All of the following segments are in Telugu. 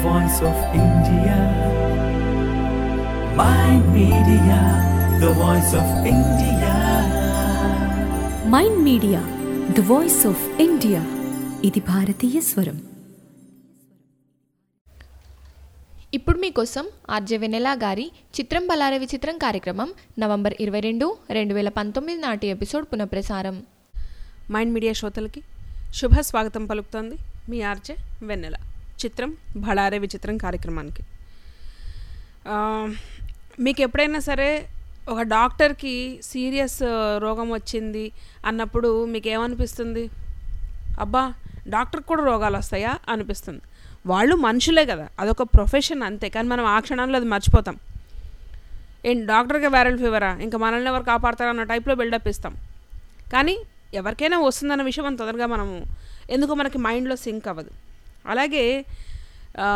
voice of India. My media, the voice of India. Mind media the voice of India ఇది భారతీయ స్వరం ఇప్పుడు మీకోసం ఆర్జే వెనెలా గారి చిత్రం బలారే విచిత్రం కార్యక్రమం నవంబర్ ఇరవై రెండు రెండు వేల పంతొమ్మిది నాటి ఎపిసోడ్ పునఃప్రసారం మైండ్ మీడియా శ్రోతలకి శుభ స్వాగతం పలుకుతోంది మీ ఆర్జే వెన్నెల చిత్రం భళారే విచిత్రం కార్యక్రమానికి ఆ, మీకు ఎప్పుడైనా సరే ఒక డాక్టర్కి సీరియస్ రోగం వచ్చింది అన్నప్పుడు మీకు ఏమనిపిస్తుంది అబ్బా డాక్టర్కి కూడా రోగాలు వస్తాయా అనిపిస్తుంది వాళ్ళు మనుషులే కదా అదొక ప్రొఫెషన్ అంతే కానీ మనం ఆ క్షణంలో అది మర్చిపోతాం ఏం డాక్టర్కి వైరల్ ఫీవరా ఇంకా మనల్ని ఎవరు కాపాడతారు అన్న టైప్లో బిల్డప్ ఇస్తాం కానీ ఎవరికైనా వస్తుందన్న విషయం మనం తొందరగా మనము ఎందుకు మనకి మైండ్లో సింక్ అవ్వదు అలాగే ఆ,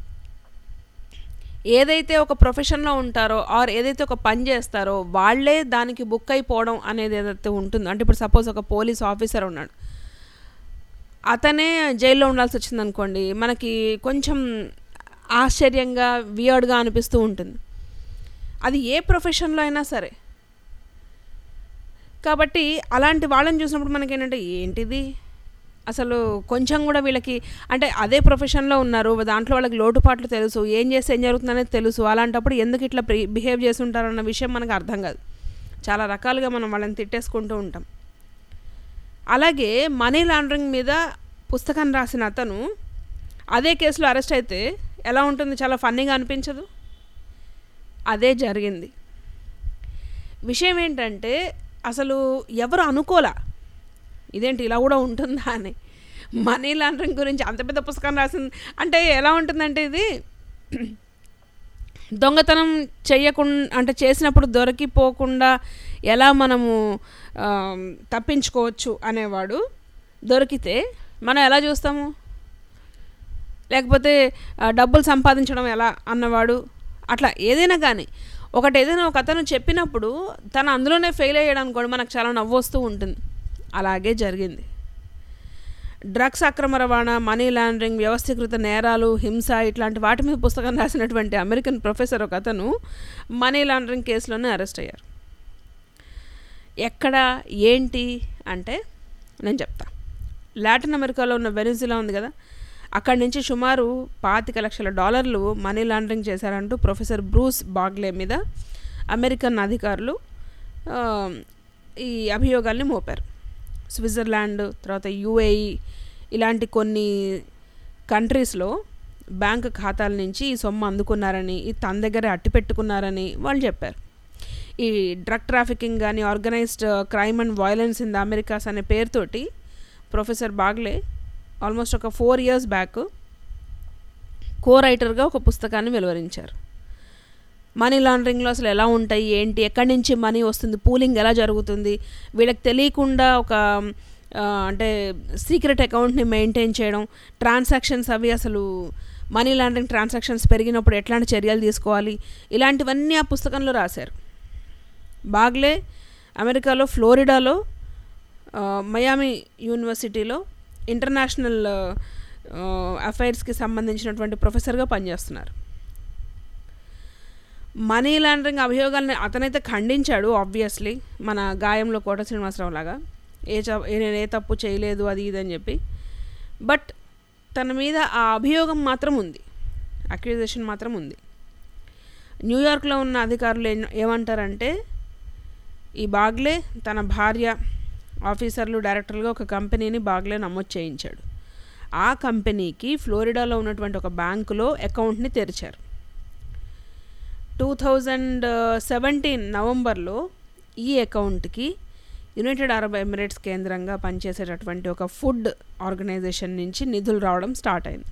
ఏదైతే ఒక ప్రొఫెషన్లో ఉంటారో ఆర్ ఏదైతే ఒక పని చేస్తారో వాళ్ళే దానికి బుక్ అయిపోవడం అనేది ఏదైతే ఉంటుందో అంటే ఇప్పుడు సపోజ్ ఒక పోలీస్ ఆఫీసర్ ఉన్నాడు అతనే జైల్లో ఉండాల్సి వచ్చింది అనుకోండి మనకి కొంచెం ఆశ్చర్యంగా వియర్డ్గా అనిపిస్తూ ఉంటుంది అది ఏ ప్రొఫెషన్లో అయినా సరే కాబట్టి అలాంటి వాళ్ళని చూసినప్పుడు మనకి ఏంటంటే ఏంటిది అసలు కొంచెం కూడా వీళ్ళకి అంటే అదే ప్రొఫెషన్లో ఉన్నారు దాంట్లో వాళ్ళకి లోటుపాట్లు తెలుసు ఏం చేస్తే ఏం జరుగుతుందనేది తెలుసు అలాంటప్పుడు ఎందుకు ఇట్లా బిహేవ్ చేసి ఉంటారన్న విషయం మనకు అర్థం కాదు చాలా రకాలుగా మనం వాళ్ళని తిట్టేసుకుంటూ ఉంటాం అలాగే మనీ లాండరింగ్ మీద పుస్తకం రాసిన అతను అదే కేసులో అరెస్ట్ అయితే ఎలా ఉంటుంది చాలా ఫన్నీగా అనిపించదు అదే జరిగింది విషయం ఏంటంటే అసలు ఎవరు అనుకోలా ఇదేంటి ఇలా కూడా ఉంటుందా అని మనీ లాండరింగ్ గురించి అంత పెద్ద పుస్తకం రాసింది అంటే ఎలా ఉంటుందంటే ఇది దొంగతనం చెయ్యకుండా అంటే చేసినప్పుడు దొరికిపోకుండా ఎలా మనము ఆ, తప్పించుకోవచ్చు అనేవాడు దొరికితే మనం ఎలా చూస్తాము లేకపోతే ఆ, డబ్బులు సంపాదించడం ఎలా అన్నవాడు అట్లా ఏదైనా కానీ ఒకటి ఏదైనా ఒక అతను చెప్పినప్పుడు తను అందులోనే ఫెయిల్ అయ్యాడు అనుకోండి మనకు చాలా నవ్వు వస్తూ ఉంటుంది అలాగే జరిగింది డ్రగ్స్ అక్రమ రవాణా మనీ లాండరింగ్ వ్యవస్థీకృత నేరాలు హింస ఇట్లాంటి వాటి మీద పుస్తకం రాసినటువంటి అమెరికన్ ప్రొఫెసర్ ఒక అతను మనీ లాండరింగ్ కేసులోనే అరెస్ట్ అయ్యారు ఎక్కడ ఏంటి అంటే నేను చెప్తా లాటిన్ అమెరికాలో ఉన్న వెనిజులా ఉంది కదా అక్కడి నుంచి సుమారు పాతిక లక్షల డాలర్లు మనీ లాండరింగ్ చేశారంటూ ప్రొఫెసర్ బ్రూస్ బాగ్లే మీద అమెరికన్ అధికారులు ఆ, ఈ అభియోగాల్ని మోపారు స్విట్జర్లాండ్ తర్వాత యుఏఈ ఇలాంటి కొన్ని కంట్రీస్లో బ్యాంక్ ఖాతాల నుంచి ఈ సొమ్ము అందుకున్నారని ఈ తన దగ్గర అట్టి పెట్టుకున్నారని వాళ్ళు చెప్పారు ఈ డ్రగ్ ట్రాఫికింగ్ కానీ organised crime and violence in the Americas అనే పేరుతోటి ప్రొఫెసర్ బాగ్లే ఆల్మోస్ట్ ఒక ఫోర్ ఇయర్స్ బ్యాక్ కో రైటర్గా ఒక పుస్తకాన్ని వెలువరించారు మనీ లాండరింగ్లో అసలు ఎలా ఉంటాయి ఏంటి ఎక్కడి నుంచి మనీ వస్తుంది పూలింగ్ ఎలా జరుగుతుంది వీళ్ళకి తెలియకుండా ఒక ఆ, అంటే సీక్రెట్ అకౌంట్ని మెయింటైన్ చేయడం ట్రాన్సాక్షన్స్ అవి అసలు మనీ లాండరింగ్ ట్రాన్సాక్షన్స్ పెరిగినప్పుడు ఎట్లాంటి చర్యలు తీసుకోవాలి ఇలాంటివన్నీ ఆ పుస్తకంలో రాశారు బాగ్లే అమెరికాలో ఫ్లోరిడాలో ఆ, మయామి యూనివర్సిటీలో ఇంటర్నేషనల్ అఫైర్స్కి సంబంధించినటువంటి ప్రొఫెసర్గా పనిచేస్తున్నారు మనీ లాండరింగ్ అభియోగాల్ని అతనైతే ఖండించాడు ఆబ్వియస్లీ మన గాయంలో కోట శ్రీనివాసరావు లాగా ఏ చ ఏ- నేను ఏ తప్పు చేయలేదు అది ఇది అని చెప్పి బట్ తన మీద ఆ అభియోగం మాత్రం ఉంది అక్యూజేషన్ మాత్రం ఉంది న్యూయార్క్లో ఉన్న అధికారులు ఏం- ఏమంటారంటే ఈ బాగ్లే తన భార్య ఆఫీసర్లు డైరెక్టర్లుగా ఒక కంపెనీని బాగ్లే నమోదు చేయించాడు ఆ కంపెనీకి ఫ్లోరిడాలో ఉన్నటువంటి ఒక బ్యాంకులో అకౌంట్ని తెరిచారు టూ థౌజండ్ సెవెంటీన్ నవంబర్లో ఈ అకౌంట్కి యునైటెడ్ అరబ్ ఎమిరేట్స్ కేంద్రంగా పనిచేసేటటువంటి ఒక ఫుడ్ ఆర్గనైజేషన్ నుంచి నిధులు రావడం స్టార్ట్ అయింది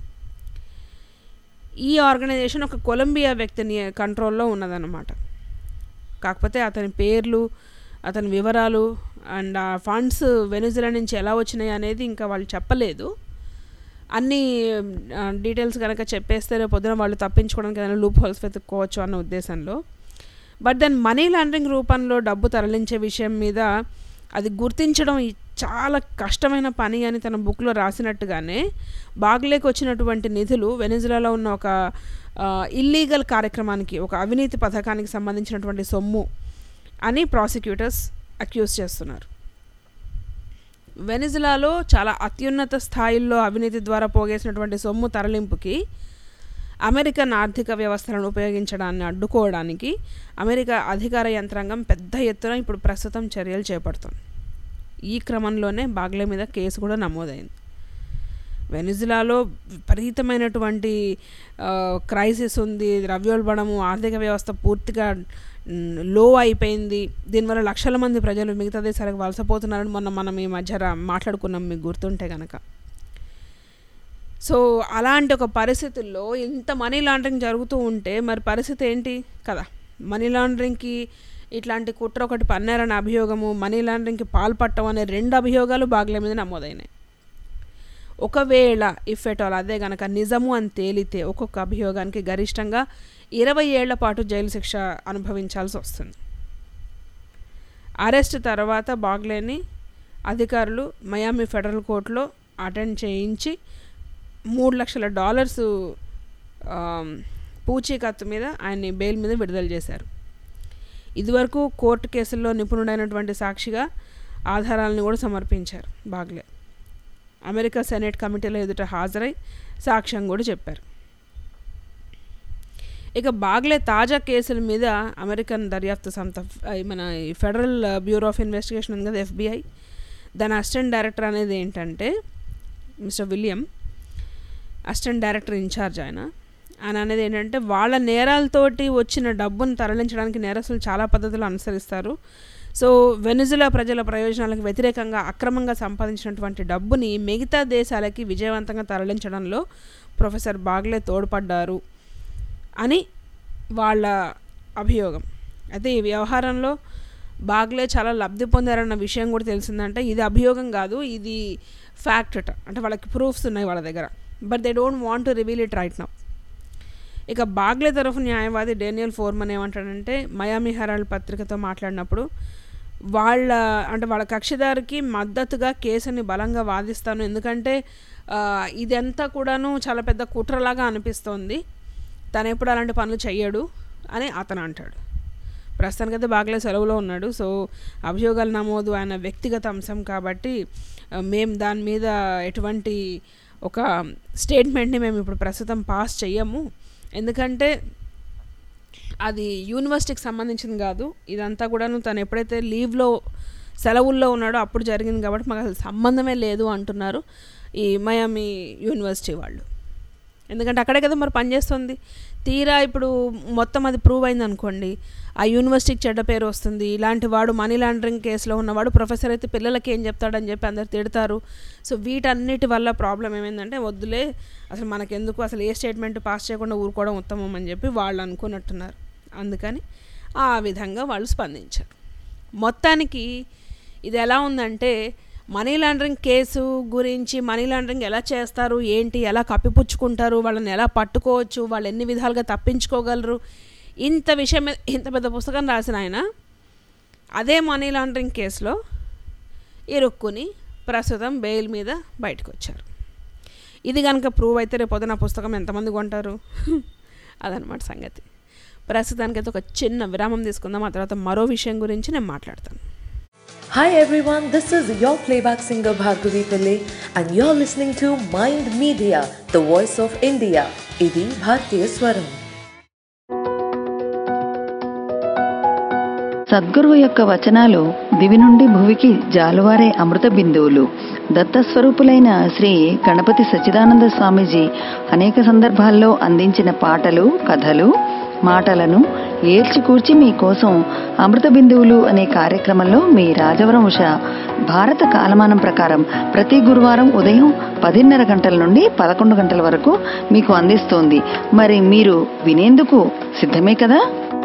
ఈ ఆర్గనైజేషన్ ఒక కొలంబియా వ్యక్తిని కంట్రోల్లో ఉన్నదన్నమాట కాకపోతే అతని పేర్లు అతని వివరాలు అండ్ ఆ ఫండ్స్ వెనుజులా నుంచి ఎలా వచ్చినాయి అనేది ఇంకా వాళ్ళు చెప్పలేదు అన్ని డీటెయిల్స్ కనుక చెప్పేస్తే రేపు పొద్దున వాళ్ళు తప్పించుకోవడానికి ఏదైనా లూప్ హోల్స్ వెతుక్కోవచ్చు అన్న ఉద్దేశంలో బట్ దెన్ మనీ లాండరింగ్ రూపంలో డబ్బు తరలించే విషయం మీద అది గుర్తించడం ఈ- చాలా కష్టమైన పని అని తన బుక్లో రాసినట్టుగానే బాగ్లేకి వచ్చినటువంటి నిధులు వెనిజులాలో ఉన్న ఒక ఇల్లీగల్ కార్యక్రమానికి ఒక అవినీతి పథకానికి సంబంధించినటువంటి సొమ్ము అని ప్రాసిక్యూటర్స్ అక్యూజ్ చేస్తున్నారు వెనిజులాలో చాలా అత్యున్నత స్థాయిల్లో అవినీతి ద్వారా పోగేసినటువంటి సొమ్ము తరలింపుకి అమెరికన్ ఆర్థిక వ్యవస్థలను ఉపయోగించడాన్ని అడ్డుకోవడానికి అమెరికా అధికార యంత్రాంగం పెద్ద ఎత్తున ఇప్పుడు ప్రస్తుతం చర్యలు చేపడుతుంది ఈ క్రమంలోనే బాగ్లే మీద కేసు కూడా నమోదైంది వెనిజులాలో విపరీతమైనటువంటి క్రైసిస్ ఉంది ద్రవ్యోల్బణము ఆర్థిక వ్యవస్థ పూర్తిగా లో అయిపోయింది దీనివల్ల లక్షల మంది ప్రజలు మిగతా దేశాలకు వలసపోతున్నారని మొన్న మనం ఈ మధ్య రా- మాట్లాడుకున్నాం మీకు గుర్తుంటే కనుక సో అలాంటి ఒక పరిస్థితుల్లో ఇంత మనీ లాండరింగ్ జరుగుతూ ఉంటే మరి పరిస్థితి ఏంటి కదా మనీ లాండరింగ్కి ఇట్లాంటి కుట్ర ఒకటి పన్నారనే అభియోగము మనీ లాండరింగ్కి పాల్పట్టం అనే రెండు అభియోగాలు బాగ్లే మీద నమోదైనాయి ఒకవేళ ఇఫ్ ఎట్ ఆల్ అదే గనక నిజము అని తేలితే ఒక్కొక్క అభియోగానికి గరిష్టంగా ఇరవై ఏళ్ల పాటు జైలు శిక్ష అనుభవించాల్సి వస్తుంది అరెస్ట్ తర్వాత బాగ్లేని అధికారులు మయామి ఫెడరల్ కోర్టులో అటెండ్ చేయించి మూడు లక్షల డాలర్స్ ఆమ్, పూచీకత్తు మీద ఆయన్ని బెయిల్ మీద విడుదల చేశారు ఇదివరకు కోర్టు కేసుల్లో నిపుణుడైనటువంటి సాక్షిగా ఆధారాలను కూడా సమర్పించారు బాగ్లే అమెరికా సెనేట్ కమిటీలో ఎదుట హాజరై సాక్ష్యం కూడా చెప్పారు ఇక బాగ్లే తాజా కేసుల మీద అమెరికన్ దర్యాప్తు సంస్థ ఆ, మన ఈ ఫెడరల్ బ్యూరో ఆఫ్ ఇన్వెస్టిగేషన్ ఉంది కదా ఎఫ్బిఐ దాని అసిస్టెంట్ డైరెక్టర్ అనేది ఏంటంటే mister William assistant director in charge ఆయన ఆయన అనేది ఏంటంటే వాళ్ళ నేరాలతోటి వచ్చిన డబ్బును తరలించడానికి నేరస్తులు చాలా పద్ధతులు అనుసరిస్తారు సో వెనుజులా ప్రజల ప్రయోజనాలకు వ్యతిరేకంగా అక్రమంగా సంపాదించినటువంటి డబ్బుని మిగతా దేశాలకి విజయవంతంగా తరలించడంలో ప్రొఫెసర్ బాగ్లే తోడ్పడ్డారు అని వాళ్ళ అభియోగం అయితే ఈ వ్యవహారంలో బాగ్లే చాలా లబ్ధి పొందారన్న విషయం కూడా తెలిసిందంటే ఇది అభియోగం కాదు ఇది ఫ్యాక్ట్ అట అంటే వాళ్ళకి ప్రూఫ్స్ ఉన్నాయి వాళ్ళ దగ్గర but they don't want to reveal it right now ఇక బాగ్లే తరఫు న్యాయవాది డేనియల్ ఫోర్మన్ ఏమంటాడంటే మయామి హెరాల్డ్ పత్రికతో మాట్లాడినప్పుడు వాళ్ళ అంటే వాళ్ళ కక్షిదారికి మద్దతుగా కేసుని బలంగా వాదిస్తాను ఎందుకంటే ఆ, ఇదంతా కూడాను చాలా పెద్ద కుట్రలాగా అనిపిస్తోంది తను ఎప్పుడు అలాంటి పనులు చెయ్యడు అని అతను అంటాడు ప్రస్తుతానికైతే బాగ్లే సెలవులో ఉన్నాడు సో అభియోగాల నమోదు ఆయన వ్యక్తిగత అంశం కాబట్టి ఆ, మేము దాని మీద ఎటువంటి ఒక స్టేట్మెంట్ని మేము ఇప్పుడు ప్రస్తుతం పాస్ చెయ్యము ఎందుకంటే అది యూనివర్సిటీకి సంబంధించింది కాదు ఇదంతా కూడాను తను ఎప్పుడైతే లీవ్లో సెలవుల్లో ఉన్నాడో అప్పుడు జరిగింది కాబట్టి మాకు అసలు సంబంధమే లేదు అంటున్నారు ఈ మయామి యూనివర్సిటీ వాళ్ళు ఎందుకంటే అక్కడే కదా మరి పనిచేస్తుంది తీరా ఇప్పుడు మొత్తం అది ప్రూవ్ అయింది అనుకోండి ఆ యూనివర్సిటీకి చెడ్డ పేరు వస్తుంది ఇలాంటి వాడు మనీ లాండరింగ్ కేసులో ఉన్నవాడు ప్రొఫెసర్ అయితే పిల్లలకి ఏం చెప్తాడని చెప్పి అందరు తిడతారు సో వీటన్నిటి వల్ల ప్రాబ్లం ఏమైందంటే వద్దులే అసలు మనకెందుకు అసలు ఏ స్టేట్మెంట్ పాస్ చేయకుండా ఊరుకోవడం ఉత్తమం అని చెప్పి వాళ్ళు అనుకున్నట్టున్నారు అందుకని ఆ విధంగా వాళ్ళు స్పందించారు మొత్తానికి ఇది ఎలా ఉందంటే మనీ లాండరింగ్ కేసు గురించి మనీ లాండరింగ్ ఎలా చేస్తారు ఏంటి ఎలా కప్పిపుచ్చుకుంటారు వాళ్ళని ఎలా పట్టుకోవచ్చు వాళ్ళు ఎన్ని విధాలుగా తప్పించుకోగలరు ఇంత విషయం మీద ఇంత పెద్ద పుస్తకం రాసిన ఆయన అదే మనీ లాండరింగ్ కేసులో ఇరుక్కుని ప్రస్తుతం బెయిల్ మీద బయటకు వచ్చారు ఇది కనుక ప్రూవ్ అయితే రేపు పొద్దున ఆ పుస్తకం ఎంతమంది కొంటారు అదనమాట సంగతి ప్రస్తుతానికైతే ఒక చిన్న విరామం తీసుకుందాం ఆ తర్వాత మరో విషయం గురించి నేను మాట్లాడతాను Hi everyone, this is your playback singer Bhargavi Pillai and you're listening to Mind Media, the voice of India. Idi Bhartiya Swaram. సద్గురువు యొక్క వచనాలు దివి నుండి భువికి జాలువారే అమృత బిందువులు దత్తస్వరూపులైన శ్రీ గణపతి సచ్చిదానంద స్వామీజీ అనేక సందర్భాల్లో అందించిన పాటలు కథలు మాటలను ఏల్చికూర్చి మీకోసం అమృత బిందువులు అనే కార్యక్రమంలో మీ రాజవరం ఉష భారత కాలమానం ప్రకారం ప్రతి గురువారం ఉదయం పదిన్నర గంటల నుండి పదకొండు గంటల వరకు మీకు అందిస్తోంది మరి మీరు వినేందుకు సిద్ధమే కదా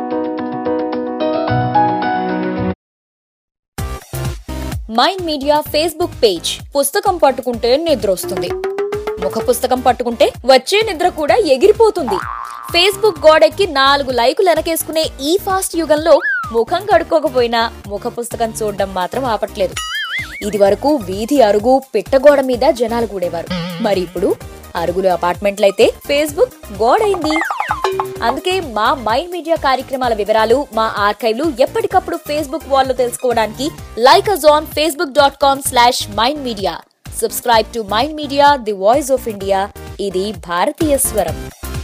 మైండ్ మీడియా ఫేస్బుక్ పేజ్ పుస్తకం పట్టుకుంటే నిద్ర వస్తుంది ముఖ పుస్తకం పట్టుకుంటే వచ్చే నిద్ర కూడా ఎగిరిపోతుంది ఫేస్బుక్ గోడెక్కి నాలుగు లైకులు వెనకేసుకునే ఈ ఫాస్ట్ యుగంలో ముఖం కడుక్కోకపోయినా ముఖ పుస్తకం చూడడం మాత్రం ఆపట్లేదు ఇది వరకు వీధి అరుగు పిట్టగోడ మీద జనాలు కూడేవారు మరి ఇప్పుడు అరుగులు అపార్ట్మెంట్లయితే ఫేస్బుక్ గోడైంది అందుకే మా మైండ్ మీడియా కార్యక్రమాల వివరాలు మా ఆర్కైవ్లు ఎప్పటికప్పుడు ఫేస్బుక్ వాల్లో తెలుసుకోవడానికి like us on Facebook dot com slash mind media subscribe to mind media the voice of India ఇది భారతీయ స్వరం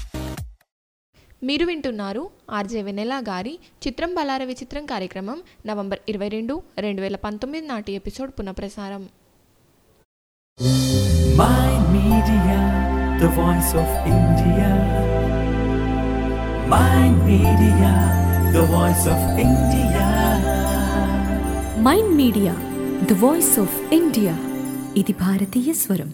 మీరు వింటున్నారు ఆర్జే వెనెలా గారి చిత్రం బలార విచిత్రం కార్యక్రమం నవంబర్ ఇరవై రెండు రెండు వేల పంతొమ్మిది నాటి ఎపిసోడ్ పునఃప్రసారం Mind Media, the voice of India. Mind Media, the voice of India. Mind media the voice of India ఇది భారతీయ స్వరం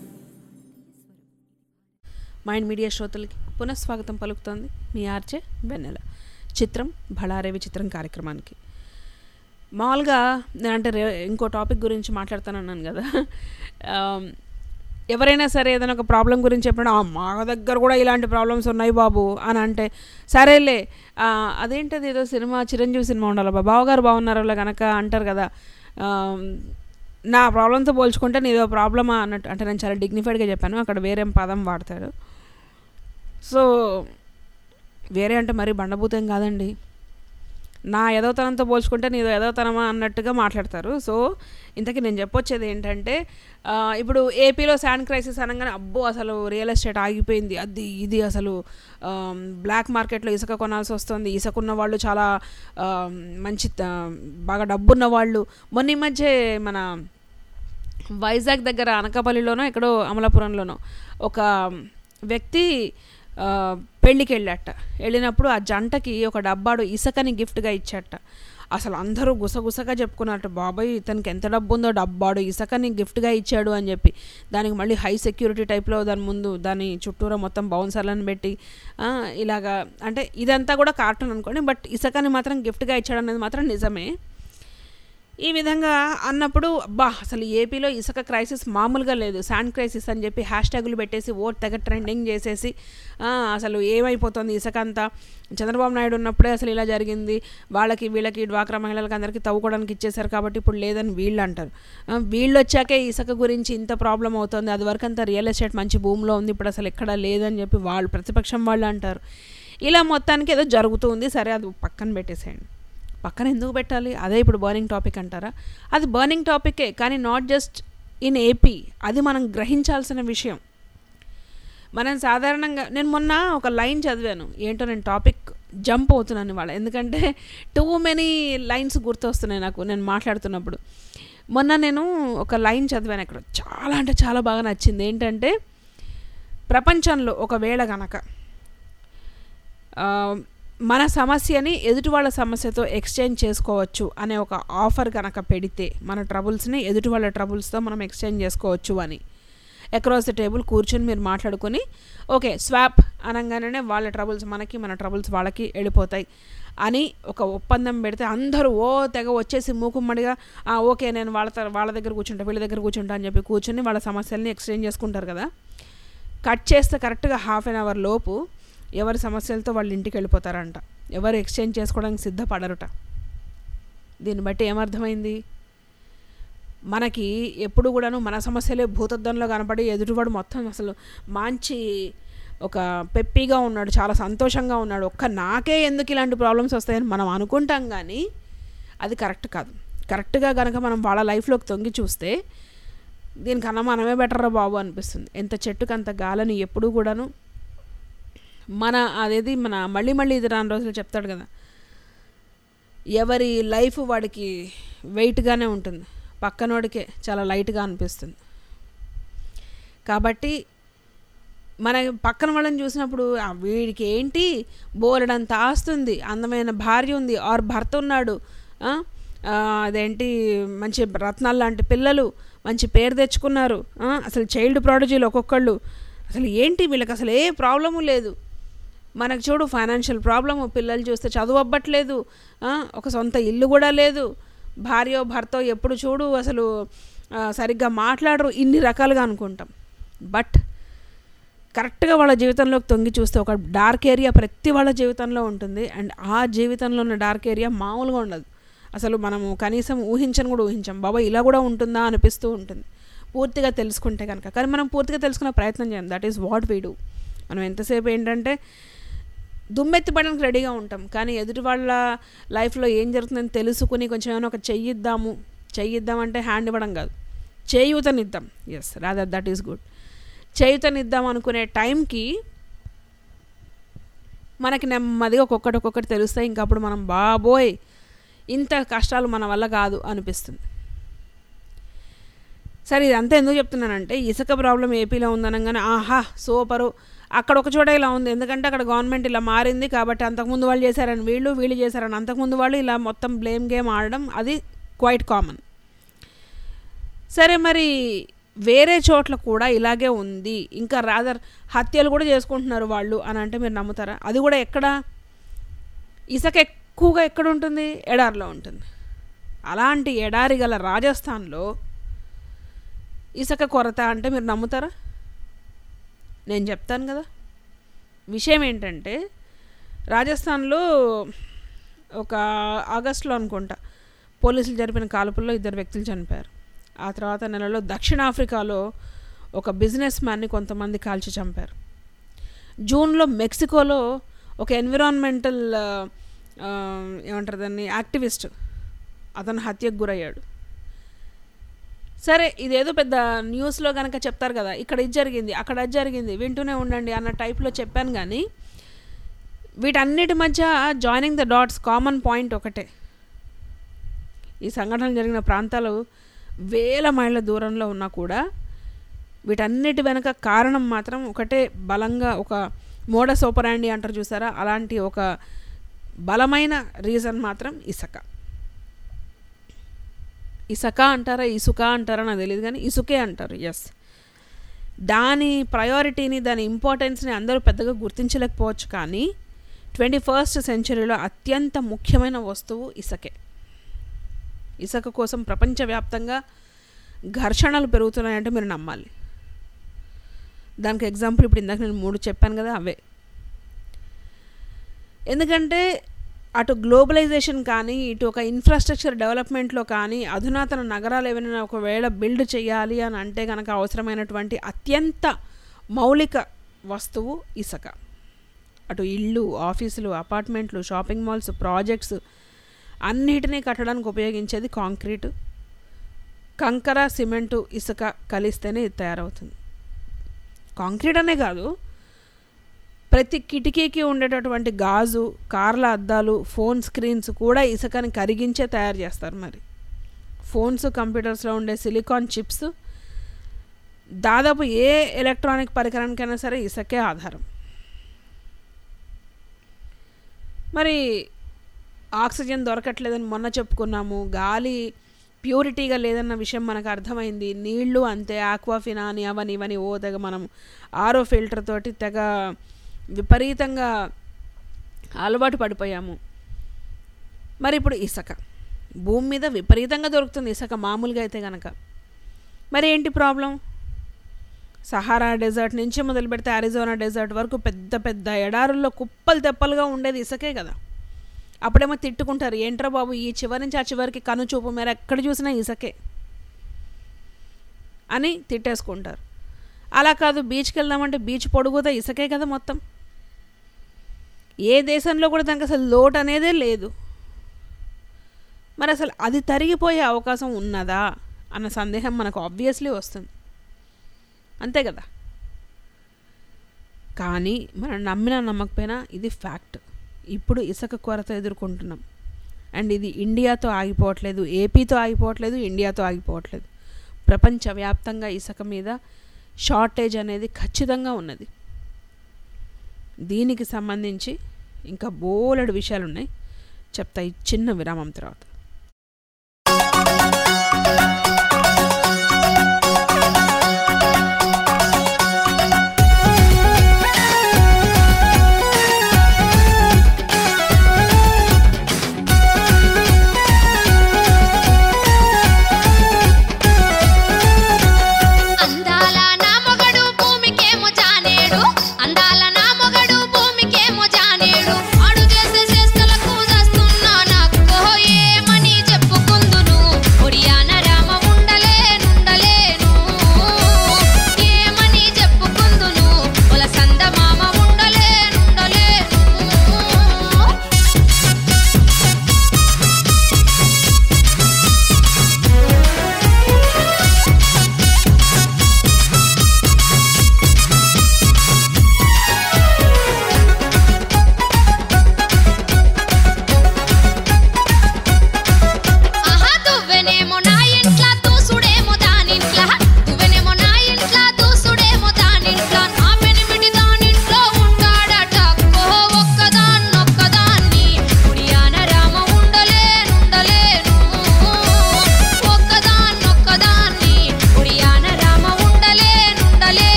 మైండ్ మీడియా శ్రోతలకి పునఃస్వాగతం పలుకుతోంది మీ ఆర్చే వెన్నెల చిత్రం భళారే విచిత్రం కార్యక్రమానికి మామూలుగా నేను అంటే రే ఇంకో టాపిక్ గురించి మాట్లాడుతానన్నాను కదా ఆమ్, ఎవరైనా సరే ఏదైనా ఒక ప్రాబ్లం గురించి చెప్పినా "ఆ, మా దగ్గర కూడా ఇలాంటి ప్రాబ్లమ్స్ ఉన్నాయి బాబు అని అంటే సరేలే ఆ, అదేంటది ఏదో సినిమా చిరంజీవి సినిమా ఉండాలి బా బావగారు బాగున్నారు అలా కనుక అంటారు కదా ఆమ్, నా ప్రాబ్లంతో పోల్చుకుంటే నీదో ప్రాబ్లమా అన్నట్టు అంటే నేను చాలా డిగ్నిఫైడ్గా చెప్పాను అక్కడ వేరే పదం వాడతాడు సో వేరే అంటే మరీ బండభూతం కాదండి నా ఎదవతనంతో పోల్చుకుంటే నీదో ఎదవతనమా అన్నట్టుగా మాట్లాడతారు సో ఇంతకీ నేను చెప్పొచ్చేది ఏంటంటే ఆ, ఇప్పుడు ఏపీలో శాండ్ క్రైసిస్ అనగానే అబ్బో అసలు రియల్ ఎస్టేట్ ఆగిపోయింది అది ఇది అసలు ఆమ్, బ్లాక్ మార్కెట్లో ఇసుక కొనాల్సి వస్తుంది ఇసుక ఉన్న వాళ్ళు చాలా ఆమ్, మంచి ఆ, బాగా డబ్బున్న వాళ్ళు మొన్న ఈ మధ్య మన వైజాగ్ దగ్గర అనకాపల్లిలోనో ఎక్కడో అమలాపురంలోనో ఒక వ్యక్తి ఆ, పెళ్ళికి వెళ్ళాట వెళ్ళినప్పుడు ఆ జంటకి ఒక డబ్బాడు ఇసుకని గిఫ్ట్గా ఇచ్చాట అసలు అందరూ గుసగుసగా చెప్పుకున్నారట బాబాయ్ ఇతనికి ఎంత డబ్బు ఉందో డబ్బాడు ఇసుకని గిఫ్ట్గా ఇచ్చాడు అని చెప్పి దానికి మళ్ళీ హై సెక్యూరిటీ టైప్లో దాని ముందు దాని చుట్టూరా మొత్తం బౌన్సర్లను పెట్టి ఆ, ఇలాగా అంటే ఇదంతా కూడా కార్టూన్ అనుకోండి బట్ ఇసుకని మాత్రం గిఫ్ట్గా ఇచ్చాడు అనేది మాత్రం నిజమే ఈ విధంగా అన్నప్పుడు అబ్బా అసలు ఏపీలో ఇసుక క్రైసిస్ మామూలుగా లేదు శాండ్ క్రైసిస్ అని చెప్పి హ్యాష్ ట్యాగులు పెట్టేసి ఓట్ తెగ ట్రెండింగ్ చేసేసి ఆ, అసలు ఏమైపోతుంది ఇసుక అంతా చంద్రబాబు నాయుడు ఉన్నప్పుడే అసలు ఇలా జరిగింది వాళ్ళకి వీళ్ళకి డ్వాక్రా మహిళలకు అందరికీ తవ్వుకోవడానికి ఇచ్చేశారు కాబట్టి ఇప్పుడు లేదని వీళ్ళు అంటారు ఆ, వీళ్ళు వచ్చాకే ఇసుక గురించి ఇంత ప్రాబ్లం అవుతుంది అది వరకు అంతా రియల్ ఎస్టేట్ మంచి భూమిలో ఉంది ఇప్పుడు అసలు ఎక్కడా లేదని చెప్పి వాళ్ళు ప్రతిపక్షం వాళ్ళు అంటారు ఇలా మొత్తానికి ఏదో జరుగుతుంది సరే అది పక్కన పెట్టేసేయండి పక్కన ఎందుకు పెట్టాలి అదే ఇప్పుడు బర్నింగ్ టాపిక్ అంటారా అది బర్నింగ్ టాపికే కానీ నాట్ జస్ట్ ఇన్ ఏపీ అది మనం గ్రహించాల్సిన విషయం మనం సాధారణంగా నేను మొన్న ఒక లైన్ చదివాను ఏంటో నేను టాపిక్ జంప్ అవుతున్నాను ఇవాళ ఎందుకంటే టూ మెనీ లైన్స్ గుర్తొస్తున్నాయి నాకు నేను మాట్లాడుతున్నప్పుడు మొన్న నేను ఒక లైన్ చదివాను అక్కడ చాలా అంటే చాలా బాగా నచ్చింది ఏంటంటే ప్రపంచంలో ఒకవేళ గనక ఆ, మన సమస్యని ఎదుటి వాళ్ళ సమస్యతో ఎక్స్చేంజ్ చేసుకోవచ్చు అనే ఒక ఆఫర్ కనుక పెడితే మన ట్రబుల్స్ని ఎదుటి వాళ్ళ ట్రబుల్స్తో మనం ఎక్స్చేంజ్ చేసుకోవచ్చు అని అక్రాస్ ద టేబుల్ కూర్చొని మీరు మాట్లాడుకొని ఓకే స్వాప్ అనగానే వాళ్ళ ట్రబుల్స్ మనకి మన ట్రబుల్స్ వాళ్ళకి వెళ్ళిపోతాయి అని ఒక ఒప్పందం పెడితే అందరూ ఓ తెగ వచ్చేసి మూకుమ్మడిగా "ఆ, ఓకే నేను వాళ్ళ త- వాళ్ళ దగ్గర కూర్చుంటా వీళ్ళ దగ్గర కూర్చుంటా అని చెప్పి కూర్చొని వాళ్ళ సమస్యల్ని ఎక్స్చేంజ్ చేసుకుంటారు కదా కట్ చేస్తే కరెక్ట్గా హాఫ్ అన్ అవర్ లోపు ఎవరి సమస్యలతో వాళ్ళ ఇంటికి వెళ్ళిపోతారంట ఎవరు ఎక్స్చేంజ్ చేసుకోవడానికి సిద్ధపడరుట దీన్ని బట్టి ఏమర్థమైంది మనకి ఎప్పుడు కూడాను మన సమస్యలే భూతద్దంలో కనపడి ఎదుటివాడు మొత్తం అసలు మంచి ఒక పెప్పీగా ఉన్నాడు చాలా సంతోషంగా ఉన్నాడు ఒక్క నాకే ఎందుకు ఇలాంటి ప్రాబ్లమ్స్ వస్తాయని మనం అనుకుంటాం కానీ అది కరెక్ట్ కాదు కరెక్ట్గా కనుక మనం వాళ్ళ లైఫ్లోకి తొంగి చూస్తే దీనికన్నా మనమే బెటర్రా బాబు అనిపిస్తుంది ఎంత చెట్టుకు అంత గాలని ఎప్పుడూ కూడాను మన అదేది మన మళ్ళీ మళ్ళీ ఇది రాని రోజులు చెప్తాడు కదా ఎవరి లైఫ్ వాడికి వెయిట్గానే ఉంటుంది పక్కనోడికే చాలా లైట్గా అనిపిస్తుంది కాబట్టి మన పక్కన వాళ్ళని చూసినప్పుడు "ఆ, వీడికి ఏంటి బోలెడంత ఆస్తుంది అందమైన భార్య ఉంది ఆర్ భర్త ఉన్నాడు ఆ, ఆ, అదేంటి మంచి రత్నాలు లాంటి పిల్లలు మంచి పేరు తెచ్చుకున్నారు ఆ, అసలు చైల్డ్ ప్రాడజీలు ఒక్కొక్కళ్ళు అసలు ఏంటి వీళ్ళకి అసలు ఏ ప్రాబ్లము లేదు మనకు చూడు ఫైనాన్షియల్ ప్రాబ్లము పిల్లలు చూస్తే చదువు అవ్వట్లేదు ఆ, ఒక సొంత ఇల్లు కూడా లేదు భార్యో భర్తో ఎప్పుడు చూడు అసలు ఆ, సరిగ్గా మాట్లాడరు ఇన్ని రకాలుగా అనుకుంటాం బట్ కరెక్ట్గా వాళ్ళ జీవితంలోకి తొంగి చూస్తే ఒక డార్క్ ఏరియా ప్రతి వాళ్ళ జీవితంలో ఉంటుంది అండ్ ఆ జీవితంలో ఉన్న డార్క్ ఏరియా మామూలుగా ఉండదు అసలు మనము కనీసం ఊహించని కూడా ఊహించాం బాబా ఇలా కూడా ఉంటుందా అనిపిస్తూ ఉంటుంది పూర్తిగా తెలుసుకుంటే కనుక కానీ మనం పూర్తిగా తెలుసుకునే ప్రయత్నం చేయం that is what we do మనం ఎంతసేపు ఏంటంటే దుమ్మెత్తిపడడానికి రెడీగా ఉంటాం కానీ ఎదుటి వాళ్ళ లైఫ్లో ఏం జరుగుతుందని తెలుసుకుని కొంచెం ఏమైనా ఒక చెయ్యిద్దాము చెయ్యిద్దామంటే హ్యాండ్ ఇవ్వడం కాదు చేయూతనిద్దాం yes rather that is good చేయూతనిద్దాం అనుకునే టైంకి మనకి నెమ్మదిగా ఒక్కొక్కటి ఒక్కొక్కటి తెలుస్తాయి ఇంకా అప్పుడు మనం బాబోయ్ ఇంత కష్టాలు మన వల్ల కాదు అనిపిస్తుంది సరే ఇదంతా ఎందుకు చెప్తున్నానంటే ఇసుక ప్రాబ్లం ఏపీలో ఉందనగానే ఆహా సూపరు అక్కడ ఒక చోట ఇలా ఉంది ఎందుకంటే అక్కడ గవర్నమెంట్ ఇలా మారింది కాబట్టి అంతకుముందు వాళ్ళు చేశారని వీళ్ళు వీళ్ళు చేశారని అంతకుముందు వాళ్ళు ఇలా మొత్తం బ్లేమ్ గేమ్ ఆడడం అది క్వైట్ కామన్ సరే మరి వేరే చోట్ల కూడా ఇలాగే ఉంది ఇంకా రాదర్ హత్యలు కూడా చేసుకుంటున్నారు వాళ్ళు అని అంటే మీరు నమ్ముతారా అది కూడా ఎక్కడ ఇసుక ఎక్కువగా ఎక్కడ ఉంటుంది ఎడారిలో ఉంటుంది అలాంటి ఎడారి గల రాజస్థాన్లో ఇసుక కొరత అంటే మీరు నమ్ముతారా నేను చెప్తాను కదా విషయం ఏంటంటే రాజస్థాన్లో ఒక ఆగస్టులో అనుకుంటా పోలీసులు జరిపిన కాల్పుల్లో ఇద్దరు వ్యక్తులు చనిపోయారు ఆ తర్వాత నెలలో దక్షిణాఫ్రికాలో ఒక బిజినెస్ మ్యాన్ని కొంతమంది కాల్చి చంపారు జూన్లో మెక్సికోలో ఒక ఎన్విరాన్మెంటల్ ఏమంటారు దాన్ని యాక్టివిస్ట్ అతను హత్యకు గురయ్యాడు సరే ఇదేదో పెద్ద న్యూస్లో కనుక చెప్తారు కదా ఇక్కడ ఇది జరిగింది అక్కడ అది జరిగింది వింటూనే ఉండండి అన్న టైప్లో చెప్పాను కానీ వీటన్నిటి మధ్య joining the dots common point ఒకటే ఈ సంఘటన జరిగిన ప్రాంతాలు వేల మైళ్ళ దూరంలో ఉన్నా కూడా వీటన్నిటి వెనక కారణం మాత్రం ఒకటే బలంగా ఒక మోడస్ ఓపరాండి అంటారు చూసారా అలాంటి ఒక బలమైన రీజన్ మాత్రం ఇసక ఇసక అంటారా ఇసుక అంటారా నాకు తెలియదు కానీ ఇసుకే అంటారు ఎస్ దాని ప్రయారిటీని దాని ఇంపార్టెన్స్ని అందరూ పెద్దగా గుర్తించలేకపోవచ్చు కానీ ట్వంటీ ఫస్ట్ సెంచరీలో అత్యంత ముఖ్యమైన వస్తువు ఇసకే ఇసుక కోసం ప్రపంచవ్యాప్తంగా ఘర్షణలు పెరుగుతున్నాయంటే మీరు నమ్మాలి దానికి ఎగ్జాంపుల్ ఇప్పుడు ఇందాక నేను మూడు చెప్పాను కదా అవే ఎందుకంటే అటు గ్లోబలైజేషన్ కానీ ఇటు ఒక ఇన్ఫ్రాస్ట్రక్చర్ డెవలప్మెంట్లో కానీ అధునాతన నగరాలు ఏమైనా ఒకవేళ బిల్డ్ చేయాలి అని అంటే కనుక అవసరమైనటువంటి అత్యంత మౌలిక వస్తువు ఇసుక అటు ఇళ్ళు ఆఫీసులు అపార్ట్మెంట్లు షాపింగ్ మాల్స్ ప్రాజెక్ట్స్ అన్నిటినీ కట్టడానికి ఉపయోగించేది కాంక్రీటు కంకర సిమెంటు ఇసుక కలిస్తేనే ఇది తయారవుతుంది కాంక్రీట్ అనే కాదు ప్రతి కిటికీకి ఉండేటటువంటి గాజు కార్ల అద్దాలు ఫోన్ స్క్రీన్స్ కూడా ఇసుకని కరిగించే తయారు చేస్తారు మరి ఫోన్స్ కంప్యూటర్స్లో ఉండే సిలికాన్ చిప్స్ దాదాపు ఏ ఎలక్ట్రానిక్ పరికరానికైనా సరే ఇసుకే ఆధారం మరి ఆక్సిజన్ దొరకట్లేదని మొన్న చెప్పుకున్నాము గాలి ప్యూరిటీగా లేదన్న విషయం మనకు అర్థమైంది నీళ్లు అంతే ఆక్వాఫినా అని అవని ఇవని ఓ తెగ మనం ఆరో ఫిల్టర్ తోటి తెగ విపరీతంగా అలవాటు పడిపోయాము మరి ఇప్పుడు ఇసుక భూమి మీద విపరీతంగా దొరుకుతుంది ఇసుక మామూలుగా అయితే కనుక మరి ఏంటి ప్రాబ్లం సహారా డెజర్ట్ నుంచి మొదలు పెడితే అరిజోనా డెజర్ట్ వరకు పెద్ద పెద్ద ఎడారుల్లో కుప్పలు తెప్పలుగా ఉండేది ఇసుకే కదా అప్పుడేమో తిట్టుకుంటారు ఏంట్రా బాబు ఈ చివరి నుంచి ఆ చివరికి కనుచూపు మేర ఎక్కడ చూసినా ఇసుకే అని తిట్టేసుకుంటారు అలా కాదు బీచ్కి వెళ్దామంటే బీచ్ పొడుగుతా ఇసుకే కదా మొత్తం ఏ దేశంలో కూడా దానికి అసలు లోటు అనేదే లేదు మరి అసలు అది తరిగిపోయే అవకాశం ఉన్నదా అన్న సందేహం మనకు ఆబ్వియస్లీ వస్తుంది అంతే కదా కానీ మనం నమ్మినా నమ్మకపోయినా ఇది ఫ్యాక్ట్ ఇప్పుడు ఇసుక కొరత ఎదుర్కొంటున్నాం అండ్ ఇది ఇండియాతో ఆగిపోవట్లేదు ఏపీతో ఆగిపోవట్లేదు ఇండియాతో ఆగిపోవట్లేదు ప్రపంచవ్యాప్తంగా ఇసుక మీద షార్టేజ్ అనేది ఖచ్చితంగా ఉన్నది దీనికి సంబంధించి ఇంకా బోలెడు విషయాలు ఉన్నాయి చెప్తా ఈ చిన్న విరామం తర్వాత అందాల నా మొగడు భూమికేమో జానేడు అందాల నా మొగడు భూమికేమో జానేడు ఆడు చేసే చేష్టలకు చేస్తున్నా నాకు ఏమని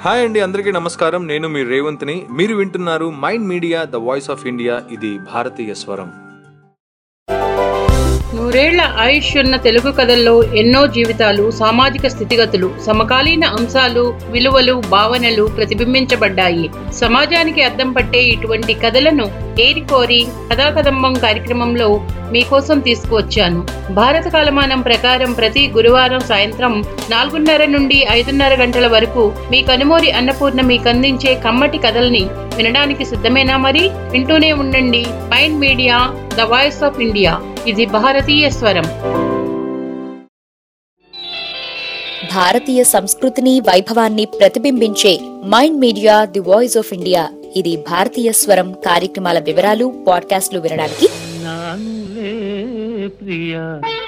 హాయ్ అండి అందరికీ నమస్కారం నేను మీ రేవంత్ని మీరు వింటున్నారు mind media the voice of India ఇది భారతీయ స్వరం నూరేళ్ల ఆయుష్ ఉన్న తెలుగు కథల్లో ఎన్నో జీవితాలు సామాజిక స్థితిగతులు సమకాలీన అంశాలు విలువలు భావనలు ప్రతిబింబించబడ్డాయి సమాజానికి అద్దం పట్టే ఇటువంటి కథలను ఏరికోరి కథాకదంబం కార్యక్రమంలో మీకోసం తీసుకువచ్చాను భారత కాలమానం ప్రకారం ప్రతి గురువారం సాయంత్రం నాలుగున్నర నుండి ఐదున్నర గంటల వరకు మీ కనుమూరి అన్నపూర్ణ మీకు అందించే కమ్మటి కథల్ని వినడానికి సిద్ధమేనా మరి వింటూనే ఉండండి mind media the voice of India ఇది భారతీయ స్వరం భారతీయ సంస్కృతిని వైభవాన్ని ప్రతిబింబించే mind media the voice of India ఇది భారతీయ స్వరం కార్యక్రమాల వివరాలు పాడ్కాస్ట్లు వినడానికి నానులే ప్రియ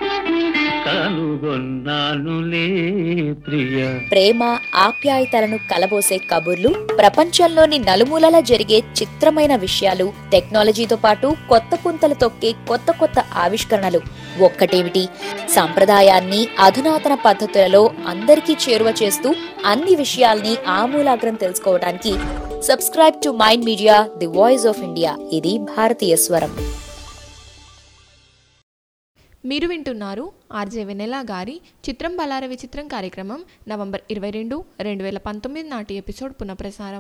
కనుగొన్నానులే ప్రియ ప్రేమ ఆప్యాయతలను కలబోసే కబుర్లు ప్రపంచంలోని నలుమూలలా జరిగే చిత్రమైన విషయాలు టెక్నాలజీతో పాటు కొత్త పుంతలు తొక్కే కొత్త కొత్త ఆవిష్కరణలు ఒక్కటేమిటి సాంప్రదాయాన్ని అధునాతన పద్ధతులలో అందరికీ చేరువ చేస్తూ అన్ని విషయాల్ని ఆమూలాగ్రం తెలుసుకోవడానికి subscribe to mind media the voice of India ఇది భారతీయ స్వరం మీరు వింటున్నారు ఆర్జే వెనెలా గారి చిత్రం బలార విచిత్రం కార్యక్రమం నవంబర్ ఇరవై రెండు రెండు వేల పంతొమ్మిది నాటి ఎపిసోడ్ పునఃప్రసారం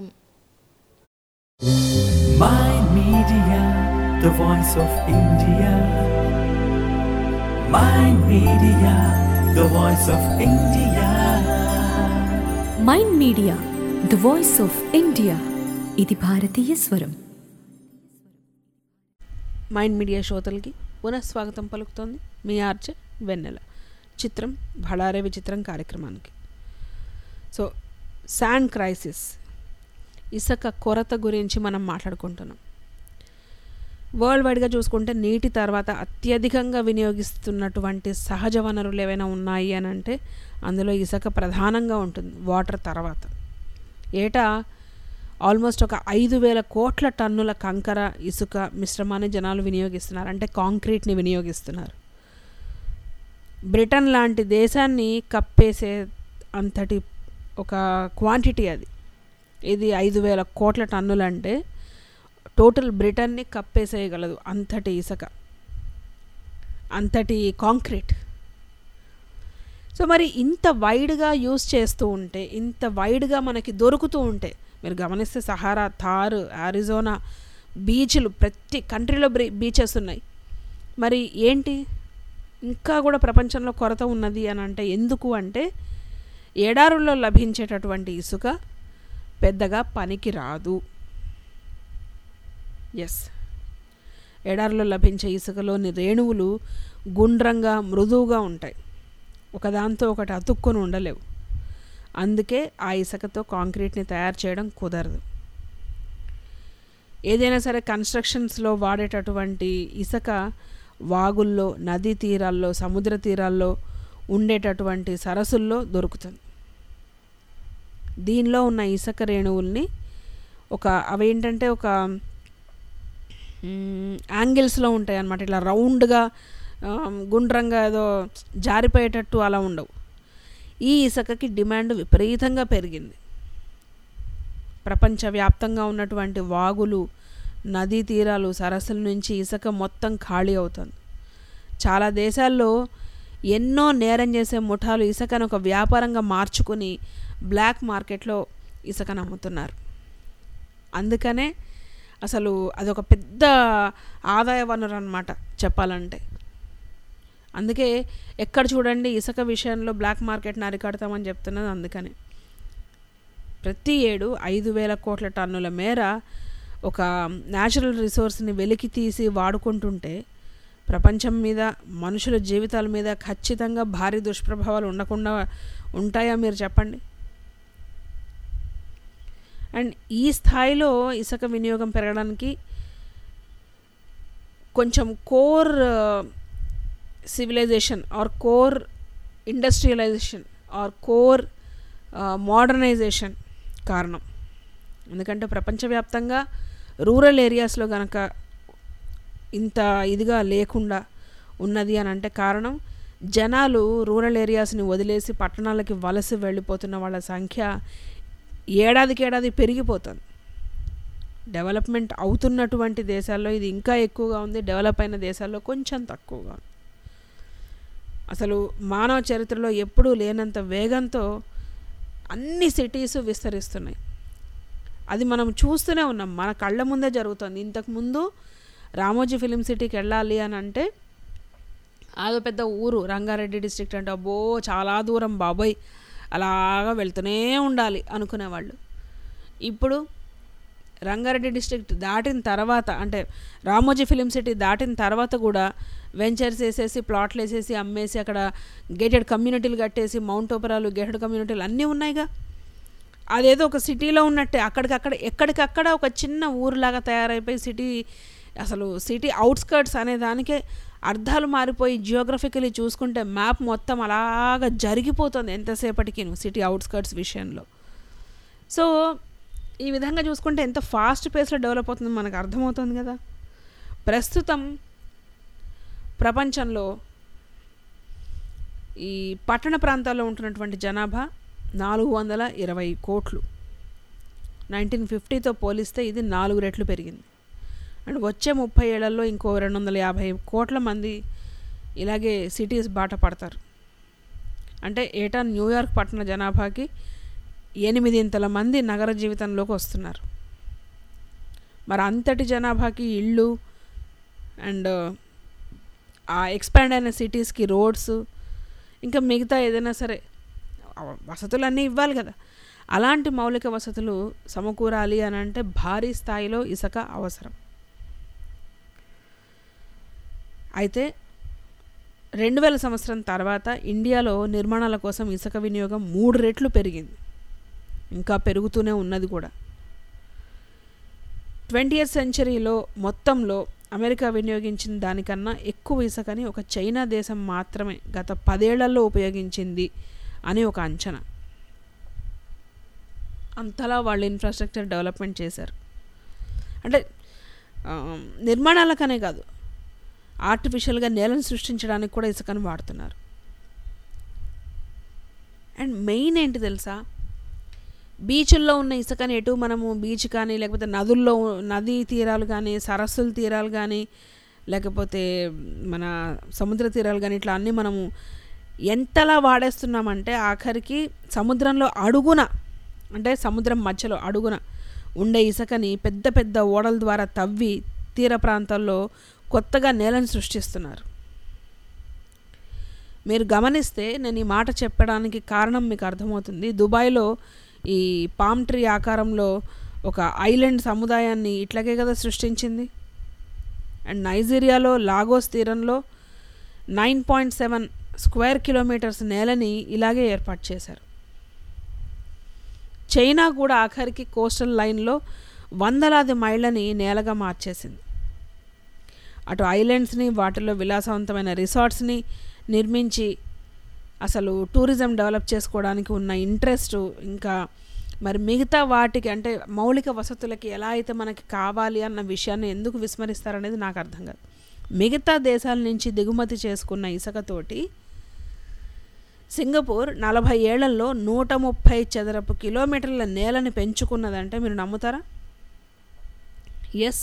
Mind Media, the voice of India. Mind Media, the voice of India. Mind media the voice of India ఇది భారతీయ స్వరం మైండ్ మీడియా శ్రోతలకి పునఃస్వాగతం పలుకుతోంది మీ ఆర్జే వెన్నెల చిత్రం భళారే విచిత్రం కార్యక్రమానికి సో శాండ్ క్రైసిస్ ఇసుక కొరత గురించి మనం మాట్లాడుకుంటున్నాం వరల్డ్ వైడ్గా చూసుకుంటే నీటి తర్వాత అత్యధికంగా వినియోగిస్తున్నటువంటి సహజ వనరులు ఏవైనా ఉన్నాయి అని అంటే అందులో ఇసుక ప్రధానంగా ఉంటుంది వాటర్ తర్వాత ఏటా ఆల్మోస్ట్ ఒక ఐదు వేల కోట్ల టన్నుల కంకర ఇసుక మిశ్రమాన్ని జనాలు వినియోగిస్తున్నారు అంటే కాంక్రీట్ని వినియోగిస్తున్నారు బ్రిటన్ లాంటి దేశాన్ని కప్పేసే అంతటి ఒక క్వాంటిటీ అది ఇది ఐదు వేల కోట్ల టన్నులు అంటే టోటల్ బ్రిటన్ని కప్పేసేయగలదు అంతటి ఇసుక అంతటి కాంక్రీట్ సో మరి ఇంత వైడ్గా యూస్ చేస్తూ ఉంటే ఇంత వైడ్గా మనకి దొరుకుతూ ఉంటే మీరు గమనిస్తే సహారా థార్ ఆరిజోనా బీచ్లు ప్రతి కంట్రీలో బీచెస్ ఉన్నాయి మరి ఏంటి ఇంకా కూడా ప్రపంచంలో కొరత ఉన్నది అని అంటే ఎందుకు అంటే ఎడారుల్లో లభించేటటువంటి ఇసుక పెద్దగా పనికి రాదు ఎస్ ఎడారిలో లభించే ఇసుకలోని రేణువులు గుండ్రంగా మృదువుగా ఉంటాయి ఒకదాంతో ఒకటి అతుక్కొని ఉండలేవు అందుకే ఆ ఇసుకతో కాంక్రీట్ని తయారు చేయడం కుదరదు ఏదైనా సరే కన్స్ట్రక్షన్స్లో వాడేటటువంటి ఇసుక వాగుల్లో నదీ తీరాల్లో సముద్ర తీరాల్లో ఉండేటటువంటి సరస్సుల్లో దొరుకుతుంది దీనిలో ఉన్న ఇసుక రేణువుల్ని ఒక అవేంటంటే ఒక యాంగిల్స్లో ఉంటాయి అన్నమాట ఇట్లా రౌండ్గా గుండ్రంగా ఏదో జారిపోయేటట్టు అలా ఉండవు ఈ ఇసుకకి డిమాండ్ విపరీతంగా పెరిగింది ప్రపంచవ్యాప్తంగా ఉన్నటువంటి వాగులు నదీ తీరాలు సరస్సుల నుంచి ఇసుక మొత్తం ఖాళీ అవుతుంది చాలా దేశాల్లో ఎన్నో నేరం చేసే ముఠాలు ఇసుకను ఒక వ్యాపారంగా మార్చుకుని బ్లాక్ మార్కెట్లో ఇసుకను అమ్ముతున్నారు అందుకనే అసలు అదొక పెద్ద ఆదాయ వనరు అనమాట చెప్పాలంటే అందుకే ఎక్కడ చూడండి ఇసుక విషయంలో బ్లాక్ మార్కెట్ని అరికడతామని చెప్తున్నది అందుకనే ప్రతి ఏడు ఐదు వేల కోట్ల టన్నుల మేర ఒక న్యాచురల్ రిసోర్స్ని వెలికి తీసి వాడుకుంటుంటే ప్రపంచం మీద మనుషుల జీవితాల మీద ఖచ్చితంగా భారీ దుష్ప్రభావాలు ఉండకుండా ఉంటాయా మీరు చెప్పండి అండ్ ఈ స్థాయిలో ఇసుక వినియోగం పెరగడానికి కొంచెం core civilisation or core industrialisation or core modernisation కారణం ఎందుకంటే ప్రపంచవ్యాప్తంగా రూరల్ ఏరియాస్లో కనుక ఇంత ఇదిగా లేకుండా ఉన్నది అని అంటే కారణం జనాలు రూరల్ ఏరియాస్ని వదిలేసి పట్టణాలకి వలస వెళ్ళిపోతున్న వాళ్ళ సంఖ్య ఏడాదికి ఏడాది పెరిగిపోతుంది డెవలప్మెంట్ అవుతున్నటువంటి దేశాల్లో ఇది ఇంకా ఎక్కువగా ఉంది డెవలప్ అయిన దేశాల్లో కొంచెం తక్కువగా ఉంది అసలు మానవ చరిత్రలో ఎప్పుడూ లేనంత వేగంతో అన్ని సిటీస్ విస్తరిస్తున్నాయి అది మనం చూస్తూనే ఉన్నాం మన కళ్ళ ముందే జరుగుతుంది ఇంతకుముందు రామోజీ ఫిలిం సిటీకి వెళ్ళాలి అని అంటే అదో పెద్ద ఊరు రంగారెడ్డి డిస్ట్రిక్ట్ అంటే అబ్బో చాలా దూరం బాబోయ్ అలాగా వెళ్తూనే ఉండాలి అనుకునేవాళ్ళు ఇప్పుడు రంగారెడ్డి డిస్ట్రిక్ట్ దాటిన తర్వాత అంటే రామోజీ ఫిలిం సిటీ దాటిన తర్వాత కూడా వెంచర్స్ వేసేసి ప్లాట్లు వేసేసి అమ్మేసి అక్కడ గేటెడ్ కమ్యూనిటీలు కట్టేసి మౌంట్ ఓపరాలు గేటెడ్ కమ్యూనిటీలు అన్నీ ఉన్నాయిగా అదేదో ఒక సిటీలో ఉన్నట్టే అక్కడికక్కడ ఎక్కడికక్కడ ఒక చిన్న ఊరులాగా తయారైపోయి సిటీ అసలు సిటీ అవుట్స్కర్ట్స్ అనే దానికే అర్థాలు మారిపోయి జియోగ్రఫికలీ చూసుకుంటే మ్యాప్ మొత్తం అలాగా జరిగిపోతుంది ఎంతసేపటికి సిటీ అవుట్స్కర్ట్స్ విషయంలో సో ఈ విధంగా చూసుకుంటే ఎంత ఫాస్ట్ పేస్లో డెవలప్ అవుతుందో మనకు అర్థమవుతుంది కదా ప్రస్తుతం ప్రపంచంలో ఈ పట్టణ ప్రాంతాల్లో ఉంటున్నటువంటి జనాభా నాలుగు వందల ఇరవై కోట్లు నైన్టీన్ ఫిఫ్టీతో పోలిస్తే ఇది నాలుగు రెట్లు పెరిగింది అండ్ వచ్చే ముప్పై ఏళ్లలో ఇంకో రెండు వందల యాభై కోట్ల మంది ఇలాగే సిటీస్ బాట పడతారు అంటే ఏటా న్యూయార్క్ పట్టణ జనాభాకి ఎనిమిదింతల మంది నగర జీవితంలోకి వస్తున్నారు మరి అంతటి జనాభాకి ఇళ్ళు అండ్ ఆ ఎక్స్పాండ్ అయిన సిటీస్కి రోడ్స్ ఇంకా మిగతా ఏదైనా సరే వసతులన్నీ ఇవ్వాలి కదా అలాంటి మౌలిక వసతులు సమకూరాలి అని అంటే భారీ స్థాయిలో ఇసుక అవసరం అయితే రెండు వేల సంవత్సరం తర్వాత ఇండియాలో నిర్మాణాల కోసం ఇసుక వినియోగం మూడు రెట్లు పెరిగింది ఇంకా పెరుగుతూనే ఉన్నది కూడా ట్వంటీయత్ సెంచరీలో మొత్తంలో అమెరికా వినియోగించిన దానికన్నా ఎక్కువ ఇసుకని ఒక చైనా దేశం మాత్రమే గత పదేళ్లలో ఉపయోగించింది అని ఒక అంచనా అంతలా వాళ్ళు ఇన్ఫ్రాస్ట్రక్చర్ డెవలప్మెంట్ చేశారు అంటే నిర్మాణాలకనే కాదు ఆర్టిఫిషియల్గా నేలను సృష్టించడానికి కూడా ఇసుకను వాడుతున్నారు అండ్ మెయిన్ ఏంటి తెలుసా బీచ్ల్లో ఉన్న ఇసుకని ఎటు మనము బీచ్ కానీ లేకపోతే నదుల్లో నదీ తీరాలు కానీ సరస్సుల తీరాలు కానీ లేకపోతే మన సముద్ర తీరాలు కానీ ఇట్లా అన్నీ మనము ఎంతలా వాడేస్తున్నామంటే ఆఖరికి సముద్రంలో అడుగున అంటే సముద్రం మధ్యలో అడుగున ఉండే ఇసుకని పెద్ద పెద్ద ఓడల ద్వారా తవ్వి తీర ప్రాంతాల్లో కొత్తగా నేలను సృష్టిస్తున్నారు మీరు గమనిస్తే నేను ఈ మాట చెప్పడానికి కారణం మీకు అర్థమవుతుంది దుబాయ్లో ఈ పామ్ ట్రీ ఆకారంలో ఒక ఐలాండ్ సముదాయాన్ని ఇట్లాగే కదా సృష్టించింది అండ్ నైజీరియాలో లాగోస్ తీరంలో nine point seven square kilometres నేలని ఇలాగే ఏర్పాటు చేశారు చైనా కూడా ఆఖరికి కోస్టల్ లైన్లో వందలాది మైళ్ళని నేలగా మార్చేసింది అటు ఐలాండ్స్ని వాటిలో విలాసవంతమైన రిసార్ట్స్ని నిర్మించి అసలు టూరిజం డెవలప్ చేసుకోవడానికి ఉన్న ఇంట్రెస్ట్ ఇంకా మరి మిగతా వాటికి అంటే మౌలిక వసతులకి ఎలా అయితే మనకి కావాలి అన్న విషయాన్ని ఎందుకు విస్మరిస్తారనేది నాకు అర్థం కాదు మిగతా దేశాల నుంచి దిగుమతి చేసుకున్న ఇసుకతోటి సింగపూర్ నలభై ఏళ్లలో నూట ముప్పై చదరపు కిలోమీటర్ల నేలని పెంచుకున్నదంటే మీరు నమ్ముతారా ఎస్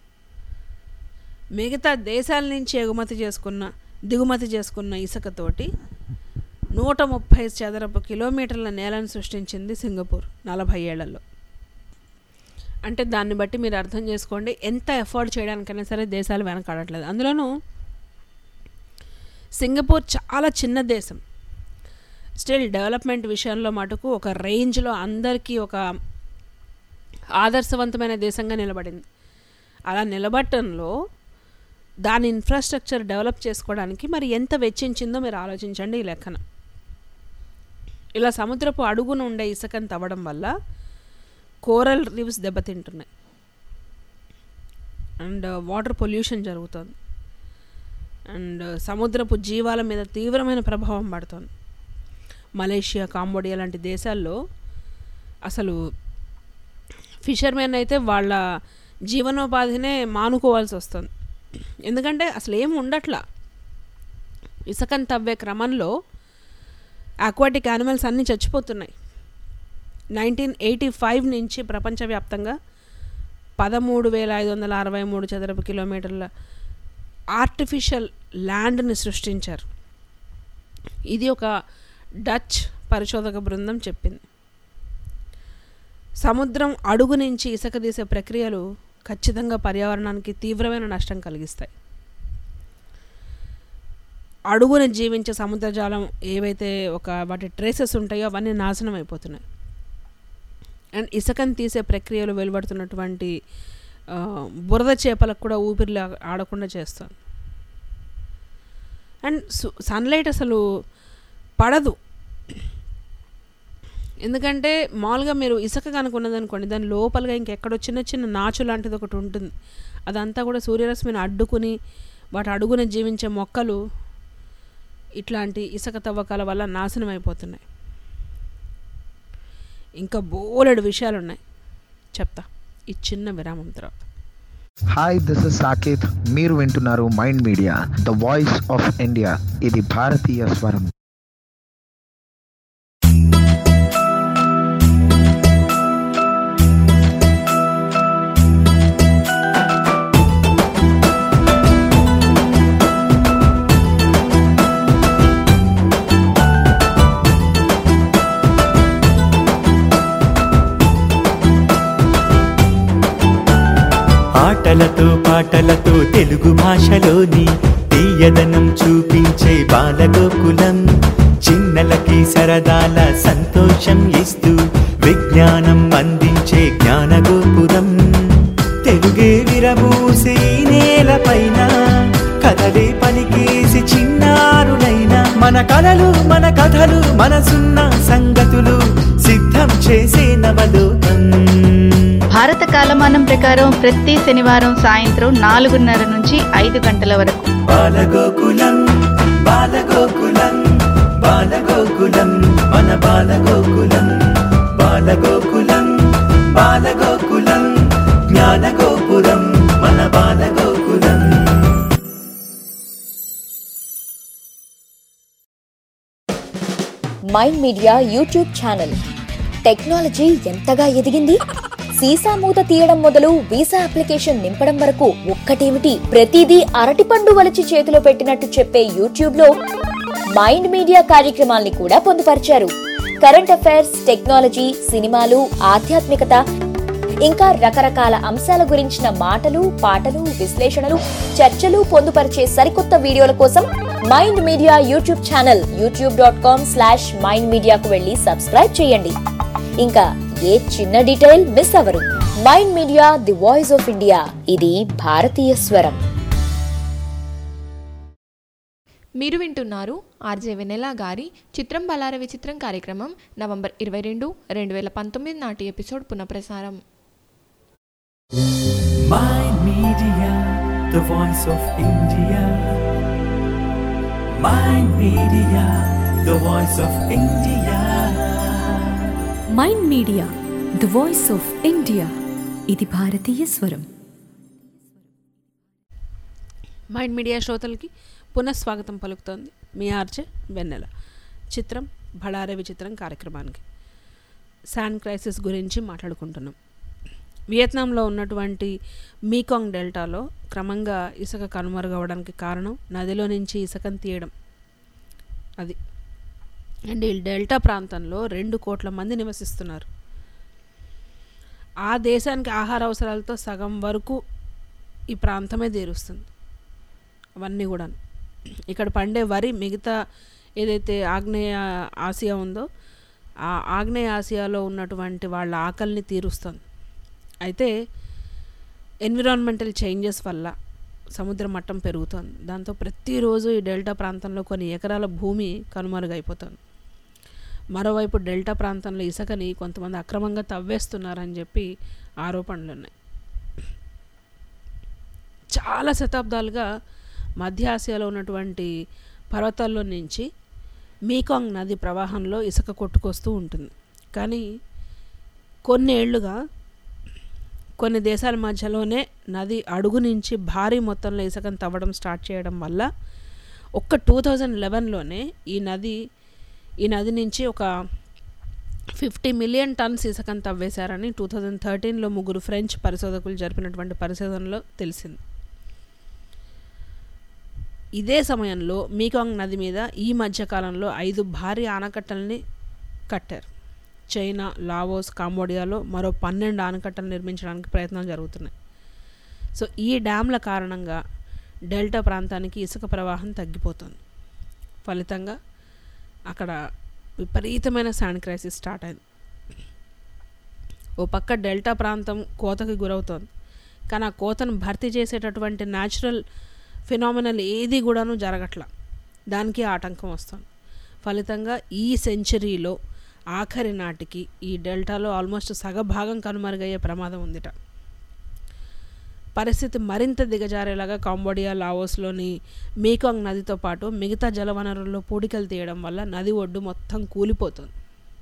మిగతా దేశాల నుంచి ఎగుమతి చేసుకున్న దిగుమతి చేసుకున్న ఇసుకతోటి నూట ముప్పై చదరపు కిలోమీటర్ల నేలను సృష్టించింది సింగపూర్ నలభై ఏళ్లలో అంటే దాన్ని బట్టి మీరు అర్థం చేసుకోండి ఎంత ఎఫర్ట్ చేయడానికైనా సరే దేశాలు వెనకాడట్లేదు అందులోనూ సింగపూర్ చాలా చిన్న దేశం స్టిల్ డెవలప్మెంట్ విషయంలో మటుకు ఒక రేంజ్లో అందరికీ ఒక ఆదర్శవంతమైన దేశంగా నిలబడింది అలా నిలబట్టంలో దాని ఇన్ఫ్రాస్ట్రక్చర్ డెవలప్ చేసుకోవడానికి మరి ఎంత వెచ్చించిందో మీరు ఆలోచించండి ఈ లెక్కన ఇలా సముద్రపు అడుగున ఉండే ఇసుకను తవ్వడం వల్ల కోరల్ రీవ్స్ దెబ్బతింటున్నాయి అండ్ వాటర్ పొల్యూషన్ జరుగుతుంది అండ్ సముద్రపు జీవాల మీద తీవ్రమైన ప్రభావం పడుతుంది మలేషియా కాంబోడియా లాంటి దేశాల్లో అసలు ఫిషర్మెన్ అయితే వాళ్ళ జీవనోపాధినే మానుకోవాల్సి వస్తుంది ఎందుకంటే అసలు ఏం ఉండట్లా ఇసుకని తవ్వే క్రమంలో అక్వాటిక్ యానిమల్స్ అన్నీ చచ్చిపోతున్నాయి నైన్టీన్ ఎయిటీ ఫైవ్ నుంచి ప్రపంచవ్యాప్తంగా పదమూడు వేల ఐదు వందల అరవై మూడు చదరపు కిలోమీటర్ల ఆర్టిఫిషియల్ ల్యాండ్ని సృష్టించారు ఇది ఒక డచ్ పరిశోధక బృందం చెప్పింది సముద్రం అడుగు నుంచి ఇసుక తీసే ప్రక్రియలు ఖచ్చితంగా పర్యావరణానికి తీవ్రమైన నష్టం కలిగిస్తాయి అడుగున జీవించే సముద్రజాలం ఏవైతే ఒక వాటి ట్రేసెస్ ఉంటాయో అవన్నీ నాశనం అయిపోతున్నాయి అండ్ ఇసుకని తీసే ప్రక్రియలో వెలువడుతున్నటువంటి ఆ, బురద చేపలకు కూడా ఊపిరిలో ఆడకుండా చేస్తాను అండ్ సన్లైట్ అసలు పడదు ఎందుకంటే మామూలుగా మీరు ఇసుక కనుకున్నది అనుకోండి దాని లోపలగా ఇంకెక్కడో చిన్న చిన్న నాచు లాంటిది ఒకటి ఉంటుంది అదంతా కూడా సూర్యరశ్మిని అడ్డుకుని వాటి అడుగున జీవించే మొక్కలు ఇట్లాంటి ఇసుక తవ్వకాల వల్ల నాశనం అయిపోతున్నాయి ఇంకా బోలెడు విషయాలు ఉన్నాయి చెప్తా ఈ చిన్న విరామం తర్వాత హాయ్ దిస్ ఇస్ సాకేత్ మీరు వింటున్నారు mind media the voice of India ఇది భారతీయ స్వరం ఆటలతో పాటలతో తెలుగు భాషలోని తీయదనం చూపించే బాలగోకులం చిన్నలకి సరదాల సంతోషం ఇస్తూ విజ్ఞానం అందించే జ్ఞానగోపురం తెలుగే విరబూసి ఈ నేలపైన కథలే పలికేసి చిన్నారులైన మన కలలు మన కథలు మనసున్న సంగతులు సిద్ధం చేసే నవలోకం భారత కాలమానం ప్రకారం ప్రతి శనివారం సాయంత్రం నాలుగున్నర నుంచి ఐదు గంటల వరకు బాలగోకులం బాలగోకులం బాలగోకులం మన బాలగోకులం బాలగోకులం బాలగోకులం జ్ఞానగోపురం మన Balagokulam mind media YouTube channel technology ఎంతగా ఎదిగింది సీసా మూత తీయడం మొదలు వీసా అప్లికేషన్ నింపడం వరకు ఒక్కటేమిటి ప్రతిదీ అరటిపండు వలిచి చేతిలో పెట్టినట్టు చెప్పే యూట్యూబ్ లో మైండ్ మీడియా కార్యక్రమాల్ని కూడా పొందుపరిచారు కరెంట్ అఫైర్స్ టెక్నాలజీ సినిమాలు ఆధ్యాత్మికత ఇంకా రకరకాల అంశాల గురించిన మాటలు పాటలు విశ్లేషణలు చర్చలు పొందుపరిచే సరికొత్త వీడియోల కోసం mind media YouTube channel YouTube dot com slash mind మీడియాకు వెళ్ళి సబ్స్క్రైబ్ చేయండి ఇంకా ఏ చిన్న డీటెయిల్ మిస్ అవ్వరు mind media the voice of India ఇది భారతీయ స్వరం మీరు వింటున్నారు ఆర్జే వెనెలా గారి చిత్రం బలార విచిత్రం కార్యక్రమం నవంబర్ ఇరవై రెండు రెండు వేల పంతొమ్మిది నాటి ఎపిసోడ్ పునఃప్రసారం Mind Media, the voice of India. Mind Media, the voice of India. Mind media the voice of India ఇది భారతీయ స్వరం మైండ్ మీడియా శ్రోతలకి పునఃస్వాగతం పలుకుతోంది మీ ఆర్జే వెన్నెల చిత్రం బళారే విచిత్రం కార్యక్రమానికి శాండ్ క్రైసిస్ గురించి మాట్లాడుకుంటున్నాం వియత్నాంలో ఉన్నటువంటి మీకాంగ్ డెల్టాలో క్రమంగా ఇసుక కనుమరుగవడానికి కారణం నదిలో నుంచి ఇసుకను తీయడం అది అండ్ ఈ డెల్టా ప్రాంతంలో రెండు కోట్ల మంది నివసిస్తున్నారు ఆ దేశానికి ఆహార అవసరాలతో సగం వరకు ఈ ప్రాంతమే తీరుస్తుంది అవన్నీ కూడా ఇక్కడ పండే వరి మిగతా ఏదైతే ఆగ్నేయ ఆసియా ఉందో ఆ ఆగ్నేయ ఆసియాలో ఉన్నటువంటి వాళ్ళ ఆకలిని తీరుస్తుంది అయితే ఎన్విరాన్మెంటల్ చేంజెస్ వల్ల సముద్ర మట్టం పెరుగుతుంది దాంతో ప్రతిరోజు ఈ డెల్టా ప్రాంతంలో కొన్ని ఎకరాల భూమి కనుమరుగైపోతుంది మరోవైపు డెల్టా ప్రాంతంలో ఇసుకని కొంతమంది అక్రమంగా తవ్వేస్తున్నారని చెప్పి ఆరోపణలు ఉన్నాయి చాలా శతాబ్దాలుగా మధ్య ఆసియాలో ఉన్నటువంటి పర్వతాల్లో నుంచి మీకాంగ్ నది ప్రవాహంలో ఇసుక కొట్టుకొస్తూ ఉంటుంది కానీ కొన్ని ఏళ్లుగా కొన్ని దేశాల మధ్యలోనే నది అడుగు నుంచి భారీ మొత్తంలో ఇసుకను తవ్వడం స్టార్ట్ చేయడం వల్ల ఒక్క టూ థౌజండ్ లెవెన్లోనే ఈ నది ఈ నది నుంచి ఒక ఫిఫ్టీ మిలియన్ టన్స్ ఇసుకను తవ్వేశారని టూ థౌజండ్ థర్టీన్లో ముగ్గురు ఫ్రెంచ్ పరిశోధకులు జరిపినటువంటి పరిశోధనలో తెలిసింది ఇదే సమయంలో మీకాంగ్ నది మీద ఈ మధ్యకాలంలో ఐదు భారీ ఆనకట్టల్ని కట్టారు చైనా లావోస్ కాంబోడియాలో మరో పన్నెండు ఆనకట్టలు నిర్మించడానికి ప్రయత్నాలు జరుగుతున్నాయి సో ఈ డ్యామ్ల కారణంగా డెల్టా ప్రాంతానికి ఇసుక ప్రవాహం తగ్గిపోతుంది ఫలితంగా అక్కడ విపరీతమైన శాండ్ క్రైసిస్ స్టార్ట్ అయింది ఓ పక్క డెల్టా ప్రాంతం కోతకి గురవుతోంది కానీ ఆ కోతను భర్తీ చేసేటటువంటి న్యాచురల్ ఫినామినల్ ఏది కూడాను జరగట్ల దానికి ఆటంకం వస్తుంది ఫలితంగా ఈ సెంచరీలో ఆఖరి నాటికి ఈ డెల్టాలో ఆల్మోస్ట్ సగభాగం కనుమరుగయ్యే ప్రమాదం ఉందిట పరిస్థితి మరింత దిగజారేలాగా కాంబోడియా లావోస్లోని మీకాంగ్ నదితో పాటు మిగతా జలవనరుల్లో పూడికలు తీయడం వల్ల నది ఒడ్డు మొత్తం కూలిపోతుంది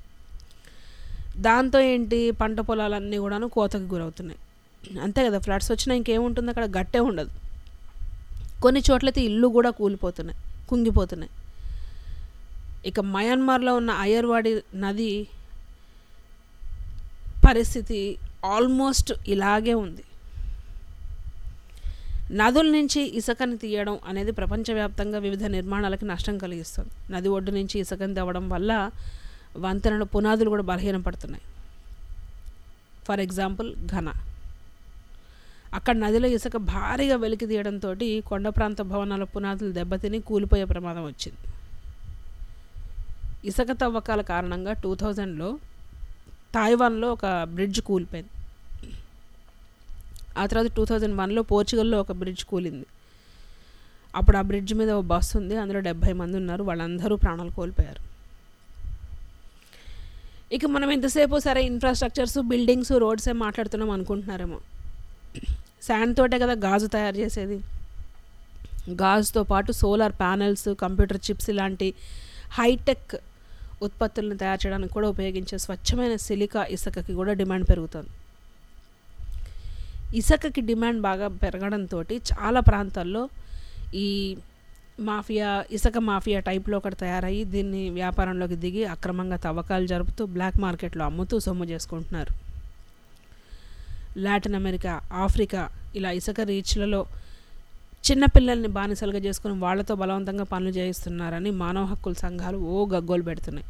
దాంతో ఏంటి పంట పొలాలన్నీ కూడాను కోతకు గురవుతున్నాయి అంతే కదా ఫ్లడ్స్ వచ్చినా ఇంకేముంటుంది అక్కడ గట్టే ఉండదు కొన్ని చోట్లయితే ఇల్లు కూడా కూలిపోతున్నాయి కుంగిపోతున్నాయి ఇక మయన్మార్లో ఉన్న అయ్యర్వాడి నది పరిస్థితి ఆల్మోస్ట్ ఇలాగే ఉంది నదుల నుంచి ఇసుకని తీయడం అనేది ప్రపంచవ్యాప్తంగా వివిధ నిర్మాణాలకి నష్టం కలిగిస్తుంది నది ఒడ్డు నుంచి ఇసుకని తవ్వడం వల్ల వంతెనల పునాదులు కూడా బలహీనపడుతున్నాయి ఫర్ ఎగ్జాంపుల్ ఘన అక్కడ నదిలో ఇసుక భారీగా వెలికి తీయడంతో కొండ ప్రాంత భవనాల పునాదులు దెబ్బతిని కూలిపోయే ప్రమాదం వచ్చింది ఇసుక తవ్వకాల కారణంగా టూ థౌజండ్లో తాయివాన్లో ఒక బ్రిడ్జ్ కూలిపోయింది ఆ తర్వాత టూ థౌజండ్ వన్లో పోర్చుగల్లో ఒక బ్రిడ్జ్ కూలింది అప్పుడు ఆ బ్రిడ్జ్ మీద ఒక బస్సు ఉంది అందులో డెబ్భై మంది ఉన్నారు వాళ్ళందరూ ప్రాణాలు కోల్పోయారు ఇక మనం ఎంతసేపు సరే ఇన్ఫ్రాస్ట్రక్చర్స్ బిల్డింగ్స్ రోడ్సే మాట్లాడుతున్నాం అనుకుంటున్నారేమో శాండ్ తోటే కదా గాజు తయారు చేసేది గాజుతో పాటు సోలార్ ప్యానెల్స్ కంప్యూటర్ చిప్స్ ఇలాంటి హైటెక్ ఉత్పత్తులను తయారు చేయడానికి కూడా ఉపయోగించే స్వచ్ఛమైన సిలికా ఇసుకకి కూడా డిమాండ్ పెరుగుతుంది ఇసుకకి డిమాండ్ బాగా పెరగడంతో చాలా ప్రాంతాల్లో ఈ మాఫియా ఇసుక మాఫియా టైప్లో ఒకటి తయారయ్యి దీన్ని వ్యాపారంలోకి దిగి అక్రమంగా తవ్వకాలు జరుపుతూ బ్లాక్ మార్కెట్లో అమ్ముతూ సొమ్ము చేసుకుంటున్నారు లాటిన్ అమెరికా ఆఫ్రికా ఇలా ఇసుక రీచ్లలో చిన్నపిల్లల్ని బానిసలుగా చేసుకుని వాళ్లతో బలవంతంగా పనులు చేయిస్తున్నారని మానవ హక్కుల సంఘాలు ఓ గగ్గోలు పెడుతున్నాయి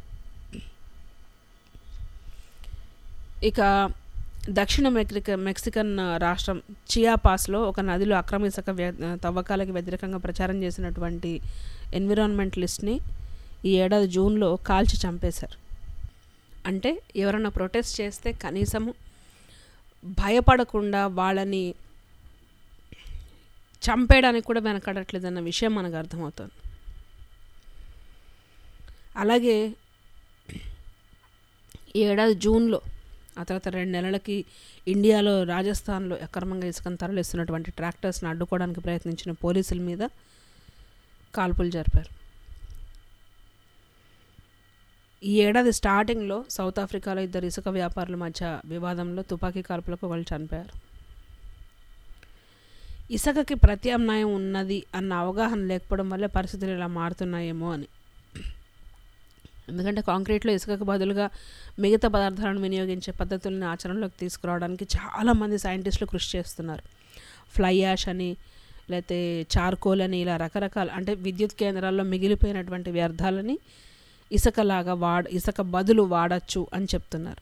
ఇక దక్షిణ మెక్రిక మెక్సికన్ రాష్ట్రం చియాపాస్లో ఒక నదిలో అక్రమ ఇసుక తవ్వకాలకి వ్యతిరేకంగా ప్రచారం చేసినటువంటి ఎన్విరాన్మెంటలిస్ట్ని ఈ ఏడాది జూన్లో కాల్చి చంపేశారు అంటే ఎవరైనా ప్రొటెస్ట్ చేస్తే కనీసము భయపడకుండా వాళ్ళని చంపేయడానికి కూడా వెనకడట్లేదన్న విషయం మనకు అర్థమవుతుంది అలాగే ఈ ఏడాది జూన్లో ఆ తర్వాత రెండు నెలలకి ఇండియాలో రాజస్థాన్లో అక్రమంగా ఇసుకను తరలిస్తున్నటువంటి ట్రాక్టర్స్ని అడ్డుకోవడానికి ప్రయత్నించిన పోలీసుల మీద కాల్పులు జరిపారు ఈ ఏడాది స్టార్టింగ్లో సౌత్ ఆఫ్రికాలో ఇద్దరు ఇసుక వ్యాపారుల మధ్య వివాదంలో తుపాకీ కాల్పులకు వాళ్ళు చనిపోయారు ఇసుకకి ప్రత్యామ్నాయం ఉన్నది అన్న అవగాహన లేకపోవడం వల్ల పరిస్థితులు ఇలా మారుతున్నాయేమో అని ఎందుకంటే కాంక్రీట్లో ఇసుకకు బదులుగా మిగతా పదార్థాలను వినియోగించే పద్ధతులను ఆచరణలోకి తీసుకురావడానికి చాలామంది సైంటిస్టులు కృషి చేస్తున్నారు ఫ్లై యాష్ అని లేకపోతే చార్కోల్ అని ఇలా రకరకాల అంటే విద్యుత్ కేంద్రాల్లో మిగిలిపోయినటువంటి వ్యర్థాలని ఇసుకలాగా వాడ ఇసుక బదులు వాడచ్చు అని చెప్తున్నారు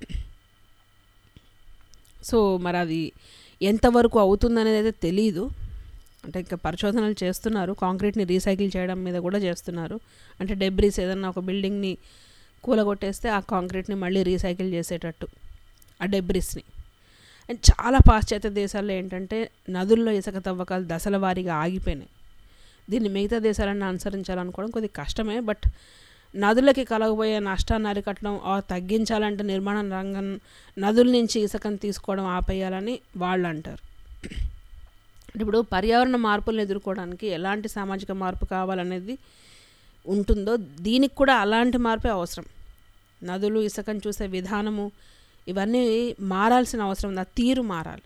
సో మరి అది ఎంతవరకు అవుతుందనేది అయితే తెలీదు అంటే ఇంకా పరిశోధనలు చేస్తున్నారు కాంక్రీట్ని రీసైకిల్ చేయడం మీద కూడా చేస్తున్నారు అంటే డెబ్రీస్ ఏదన్నా ఒక బిల్డింగ్ని కూలగొట్టేస్తే ఆ కాంక్రీట్ని మళ్ళీ రీసైకిల్ చేసేటట్టు ఆ డెబ్రిస్ని అండ్ చాలా పాశ్చాత్య దేశాల్లో ఏంటంటే నదుల్లో ఇసుక తవ్వకాలు దశల వారీగా ఆగిపోయినాయి దీన్ని మిగతా దేశాలన్నీ అనుసరించాలనుకోవడం కొద్దిగా కష్టమే బట్ నదులకి కలగబోయే నష్టాన్ని అరికట్టడం తగ్గించాలంటే నిర్మాణ రంగం నదుల నుంచి ఇసుకను తీసుకోవడం ఆపేయాలని వాళ్ళు అంటారు ఇప్పుడు పర్యావరణ మార్పులను ఎదుర్కోవడానికి ఎలాంటి సామాజిక మార్పు కావాలనేది ఉంటుందో దీనికి కూడా అలాంటి మార్పే అవసరం నదులు ఇసుకను చూసే విధానము ఇవన్నీ మారాల్సిన అవసరం ఉంది ఆ తీరు మారాలి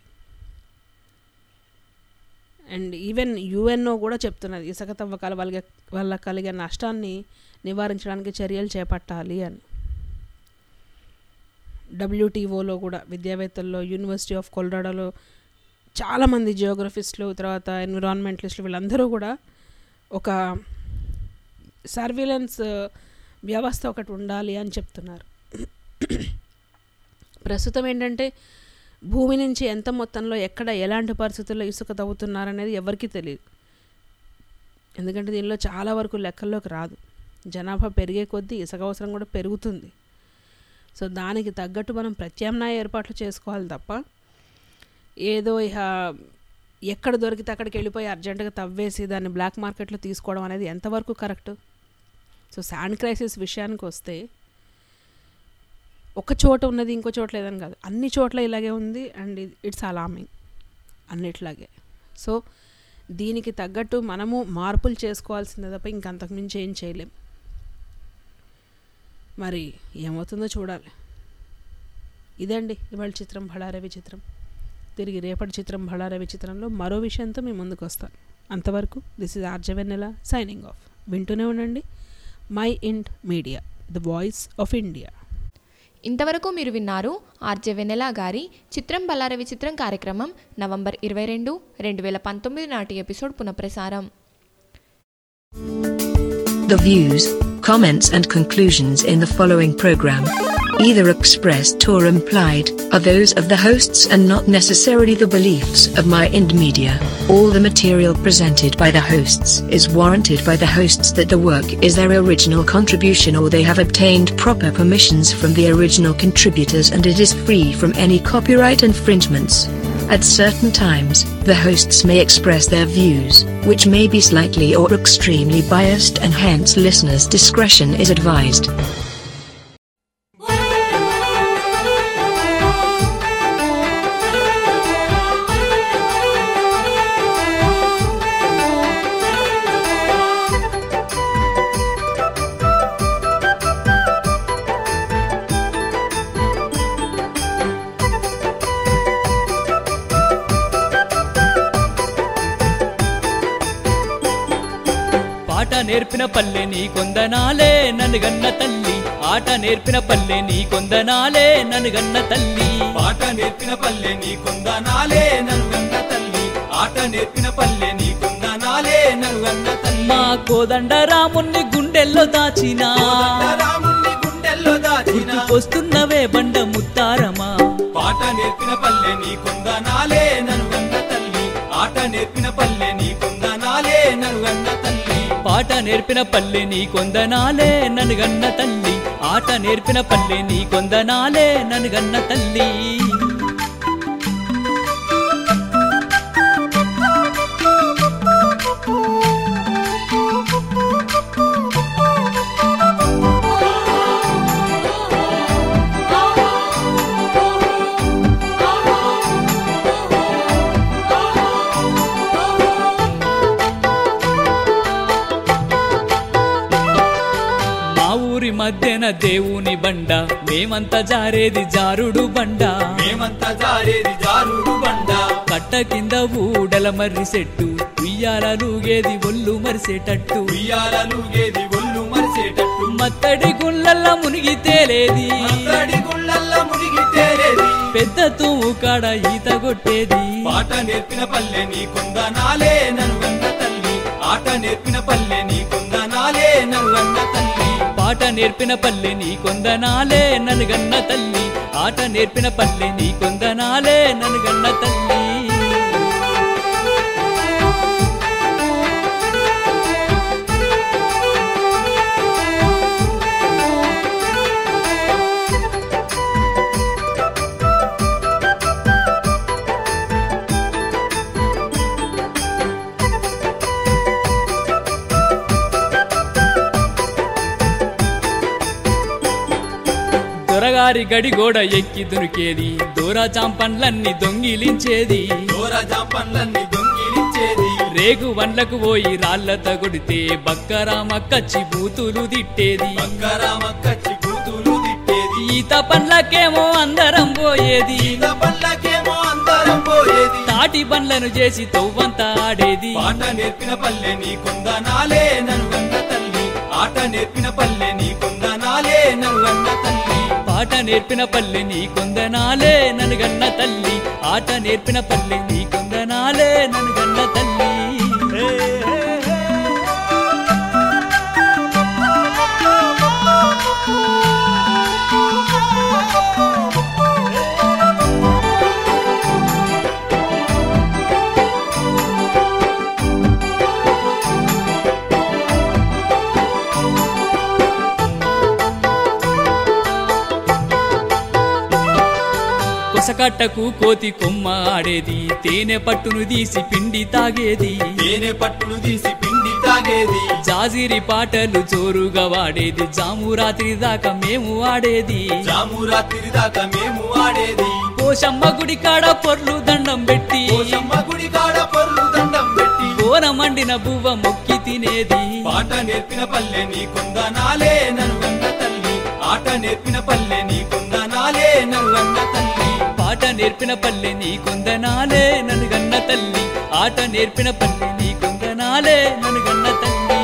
అండ్ ఈవెన్ యుఎన్ఓ కూడా చెప్తున్నది ఇసుక తవ్వకాల వల్ల వల్ల కలిగే నష్టాన్ని నివారించడానికి చర్యలు చేపట్టాలి అని డబ్ల్యూటీఓలో కూడా విద్యావేత్తల్లో యూనివర్సిటీ ఆఫ్ కొలరాడోలో చాలామంది జియోగ్రఫిస్టులు తర్వాత ఎన్విరాన్మెంటలిస్టులు వీళ్ళందరూ కూడా ఒక సర్వేలెన్స్ వ్యవస్థ ఒకటి ఉండాలి అని చెప్తున్నారు ప్రస్తుతం ఏంటంటే భూమి నుంచి ఎంత మొత్తంలో ఎక్కడ ఎలాంటి పరిస్థితుల్లో ఇసుక తవ్వుతున్నారనేది ఎవరికీ తెలియదు ఎందుకంటే దీనిలో చాలా వరకు లెక్కల్లోకి రాదు జనాభా పెరిగే కొద్దీ ఇసుక అవసరం కూడా పెరుగుతుంది సో దానికి తగ్గట్టు మనం ప్రత్యామ్నాయ ఏర్పాట్లు చేసుకోవాలి తప్ప ఏదో ఇక ఎక్కడ దొరికితే అక్కడికి వెళ్ళిపోయి అర్జెంటుగా తవ్వేసి దాన్ని బ్లాక్ మార్కెట్లో తీసుకోవడం అనేది ఎంతవరకు కరెక్ట్ సో శాండ్ క్రైసిస్ విషయానికి వస్తే ఒక చోట ఉన్నది ఇంకో చోట లేదని కాదు అన్ని చోట్ల ఇలాగే ఉంది అండ్ ఇట్స్ అలామింగ్ అన్నిట్లాగే సో దీనికి తగ్గట్టు మనము మార్పులు చేసుకోవాల్సిందే తప్ప ఇంకంతకుమించి ఏం చేయలేం మరి ఏమవుతుందో చూడాలి ఇదండి ఇవాళ చిత్రం భళారవి చిత్రం తిరిగి రేపటి చిత్రం భళారవి చిత్రంలో మరో విషయంతో మీ ముందుకు వస్తాను అంతవరకు దిస్ ఇస్ ఆర్జవెన్నెల సైనింగ్ ఆఫ్ వింటూనే ఉండండి మై ఇంట్ media the voice of India ఇంతవరకు మీరు విన్నారు ఆర్జే వెనెలా గారి చిత్రం బల్లారవి చిత్రం కార్యక్రమం నవంబర్ ఇరవై రెండు రెండు వేల పంతొమ్మిది నాటి ఎపిసోడ్ పునఃప్రసారం The views, comments, and conclusions in the following program, either expressed or implied, are those of the hosts and not necessarily the beliefs of My Ind Media. All the material presented by the hosts is warranted by the hosts that the work is their original contribution or they have obtained proper permissions from the original contributors and it is free from any copyright infringements. At certain times, the hosts may express their views, which may be slightly or extremely biased, and hence listeners' discretion is advised. పాట నేర్పిన పల్లె నీ కొందనాలే నన్ను గన్న తల్లి ఆట నేర్పిన పల్లె నీ కొందనాలే నన్ను గన్న తల్లి పాట నేర్పిన పల్లె నీ కొందనాలే నన్ను గన్న తల్లి ఆట నేర్పిన పల్లె నీ కొందనాలే నన్ను గన్న తల్లి మా కోదండ రాముణ్ణి గుండెల్లో దాచిన రాముణ్ణి గుండెల్లో దాచిన వస్తున్నవే బండ ముత్తారమా పాట నేర్పిన పల్లె నీ కొందనాలే నన్ను గన్న తల్లి ఆట నేర్పిన పల్లె నీ కొందనాలే నన్ను గన్న తల్లి పాట నేర్పిన పల్లె నీ కొందనాలే నన్ను గన్న తల్లి ఆట నేర్పిన పల్లె నీ కొందనాలే నన్ను గన్న తల్లి మా ఊరి మధ్యన దేవుని బండ మేమంతా జారేది జారుడు బండ మేమంతా జారేది జారుడు బండ కట్ట కింద ఊడల మర్రి సెట్టు ఉయ్యాలలుగేది ఒళ్ళు మరిసేటట్టు ఉయ్యాలలుగేది ఒళ్ళు మరిసేటట్టు మత్తడి గుళ్ళల్ల మునిగి తేలేది మత్తడి గుళ్ళల్ల మునిగి తేలేది పెద్ద తూము కాడ ఈత కొట్టేది పాట నేర్పిన పల్లె నీ కొందనాలే నన్ను గన్న తల్లి ఆట నేర్పిన పల్లె నీ కొందనాలే నన్ను గన్న తల్లి పాట నేర్పిన పల్లె నీ కొందనాలే నన్ను గన్న తల్లి ఆట నేర్పిన పల్లె నీ కొందనాలే నన్ను గన్న తల్లి దొరగారి గడి గోడ ఎక్కి దునికేది దూరా చాంపన్లన్నీ దొంగిలించేది దూర జాంపన్లన్నీ దొంగిలించేది రేగు వండ్లకు పోయి రాళ్లత కొడితే బక్కరామక్కచ్చి బూతులు తిట్టేది బక్కరామక్కచ్చి కూతులు తిట్టేది ఈత పండ్లకేమో అందరం పోయేది ఈత పల్లకేమో అందరం పోయేది తాటి బండ్లను చేసి తవ్వంతా ఆడేది పాట నేర్పిన పల్లె నీ కొందనాలే నన్ను గన్న తల్లి ఆట నేర్పిన పల్లె నీ కొందనాలే నన్ను గన్న తల్లి పాట ఆట నేర్పిన పల్లె నీ కొందనాలే నన్ను గన్న తల్లి ఆట నేర్పిన పల్లె నీ కొందనాలే నన్ను గన్న తల్లి కొసకట్టకు కోతి కొమ్మ ఆడేది తేనె పట్టును తీసి పిండి తాగేది తేనె పట్టును తీసి పిండి తాగేది జాజిరి పాటలు జోరుగా వాడేది జాము రాత్రి దాకా మేము ఆడేది జాము రాత్రి దాకా మేము ఆడేది పోషమ్మ గుడి కాడ పొర్లు దండం పెట్టి పోషమ్మ గుడి కాడ పొర్లు దండం పెట్టి కోన మండిన బువ్వ మొక్కి తినేది పాట నేర్పిన పల్లె నీ కొందనాలే నన్ను అన్న తల్లి ఆట నేర్పిన పల్లె నీ కొందనాలే నన్ను అన్న తల్లి పాట నేర్పిన పల్లె నీ కొందనాలే నన్ను గన్న తల్లి ఆట నేర్పిన పల్లె నీ కొందనాలే నన్ను గన్న తల్లి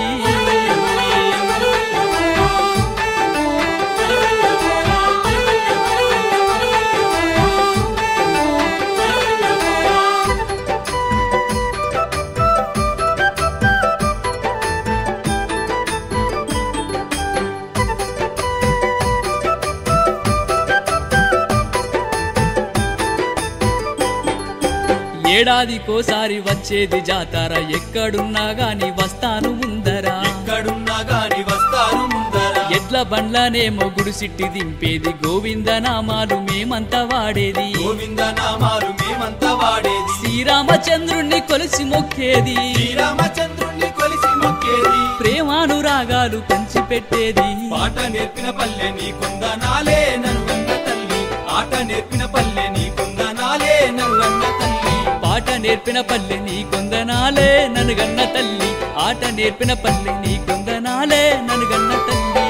ఏడాదికోసారి వచ్చేది జాతర ఎక్కడున్నా గాని వస్తాను ముందరా ఎక్కడున్నా గాని వస్తాను ముందరా ఎడ్ల బండ్లనేమో గుడిసిట్టి దింపేది గోవింద నామాలు మేమంతా వాడేది గోవింద నామాలు మేమంతా వాడేది శ్రీరామచంద్రుణ్ణి కొలిసి మొక్కేది శ్రీరామచంద్రుణ్ణి కొలిసి మొక్కేది ప్రేమానురాగాలు పంచిపెట్టేది పాట నేర్పిన పల్లె నీ కొందనాలే నన్ను అన్న తల్లి ఆట నేర్పిన పల్లె నీ కొందనాలే నన్ను అన్న తల్లి పాట నేర్పిన పల్లె నీ కొందనాలే నన్ను గన్న తల్లి ఆట నేర్పిన పల్లె నీ కొందనాలే నన్ను గన్న తల్లి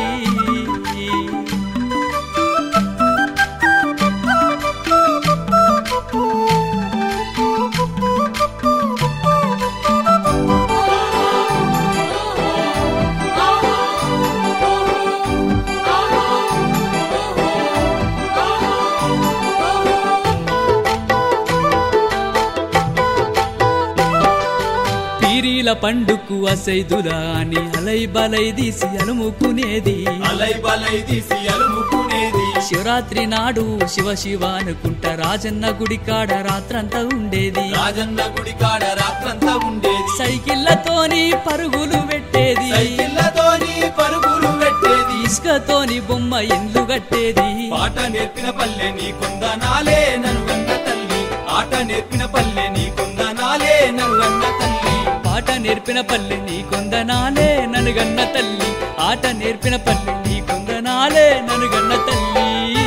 పీరీల పండుకు అసైదులా అని అలై బలై తీసి అలుముకునేది అలై బలై తీసి అలుముకునేది శివరాత్రి నాడు శివ శివ అనుకుంటా రాజన్న గుడి కాడ రాత్రంతా ఉండేది రాజన్న గుడి కాడ రాత్రంతా ఉండేది సైకిళ్ళతోని పరుగులు పెట్టేది సైకిళ్ళతోని పరుగులు పెట్టేది ఇసుకతోని బొమ్మ ఇండ్లు కట్టేది పాట నేర్పిన పల్లె నీ కొందనాలే నన్ను అన్న తల్లి ఆట నేర్పిన పల్లె నీ కొందనాలే నన్ను అన్న తల్లి పాట నేర్పిన పల్లె నీ కొందనాలే నన్ను గన్న తల్లి ఆట నేర్పిన పల్లె నీ కొందనాలే నన్ను గన్న తల్లి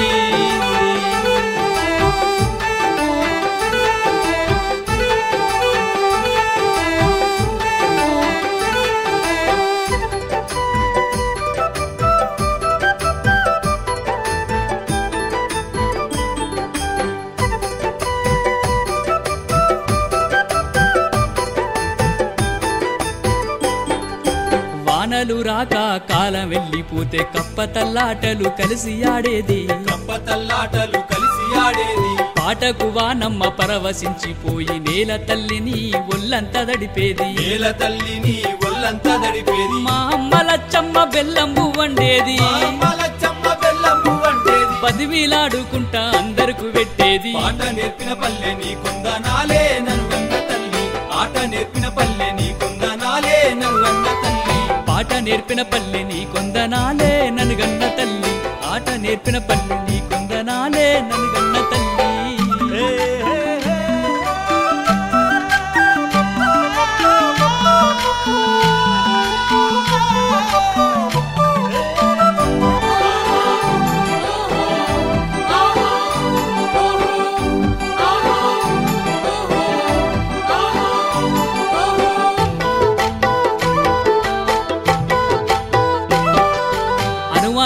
వానలు రాక కాలం వెళ్ళిపోతే కప్ప తల్లాటలు కలిసి ఆడేది కప్ప తల్లాటలు కలిసి ఆడేది పాటకు వానమ్మ పరవశించిపోయి నేల తల్లిని ఒళ్ళంతా దడిపేది నేల తల్లిని ఒళ్ళంతా దడిపేది మా అమ్మ లచ్చమ్మ బెల్లంబు వండేది మలచ్చమ్మ బెల్లము వంటేది పదివిలాడుకుంటా అందరకు పెట్టేది పాట నేర్పిన పల్లె నీ కొందనాలే నన్ను అన్న తల్లి ఆట నేర్పిన పల్లె నీ కొందనాలే నన్ను అన్న తల్లి పాట నేర్పిన పల్లె నీ కొందనాలే నన్ను గన్న తల్లి ఆట నేర్పిన పల్లె నీ కొందనాలే నన్ను గన్న తల్లి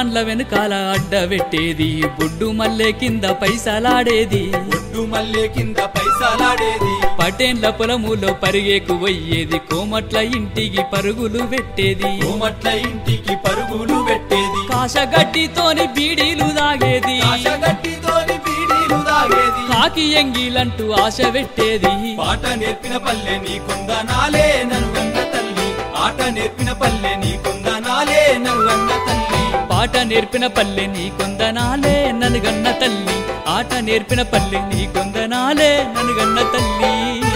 బండ్ల వెనకాల అడ్డబెట్టేది బొడ్డు మల్లె కింద పైసలాడేది ఒడ్డు మల్లె కింద పైసలాడేది పటేన్ల పొలములో పరిగేకు పోయేది కోమట్ల ఇంటికి పరుగులు పెట్టేది కోమట్ల ఇంటికి పరుగులు పెట్టేది కాశగడ్డితోని బీడీలు దాగేది కాశగడ్డితోని బీడీలు తాగేది కాకి ఎంగిలంటూ ఆశ పెట్టేది పాట నేర్పిన పల్లె నీ కొందనాలే నన్ను తల్లి ఆట నేర్పిన పల్లె నీ కొందనాలే నన్ను తల్లి పాట నేర్పిన పల్లె నీ కొందనాలే ననుగన్న తల్లి ఆట నేర్పిన పల్లె నీ కొందనాలే ననుగన్న తల్లి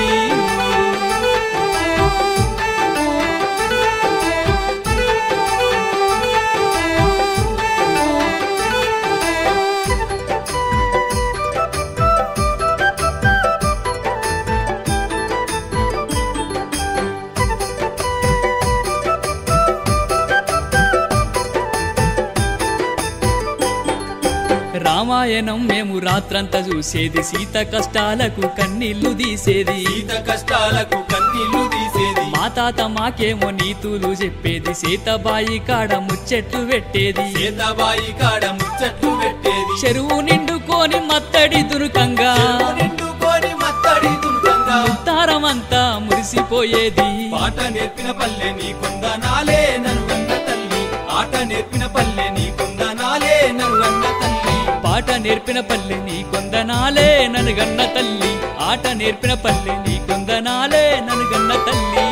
రామాయణం మేము రాత్రంతా చూసేది సీత కష్టాలకు కన్నీళ్లు తీసేది సీత కష్టాలకు కన్నీళ్లు తీసేది మా తాత మాకేమో నీతులు చెప్పేది సీతబాయి కాడ ముచ్చట్లు పెట్టేది సీతాబాయి కాడ ముచ్చట్లు పెట్టేది చెరువు నిండుకొని మత్తడి దురుకంగా నిండుకొని మత్తడి దుర్గంగా ఉత్తారమంతా మురిసిపోయేది పాట నేర్పిన పల్లె నీ కొందనాలే నన్ను తల్లి ఆట నేర్పిన పల్లె నీ కొందనాలే నన్ను తల్లి పాట నేర్పిన పల్లె నీ కొందనాలే ననుగన్న తల్లి ఆట నేర్పిన పల్లె నీ కొందనాలే ననుగన్న తల్లి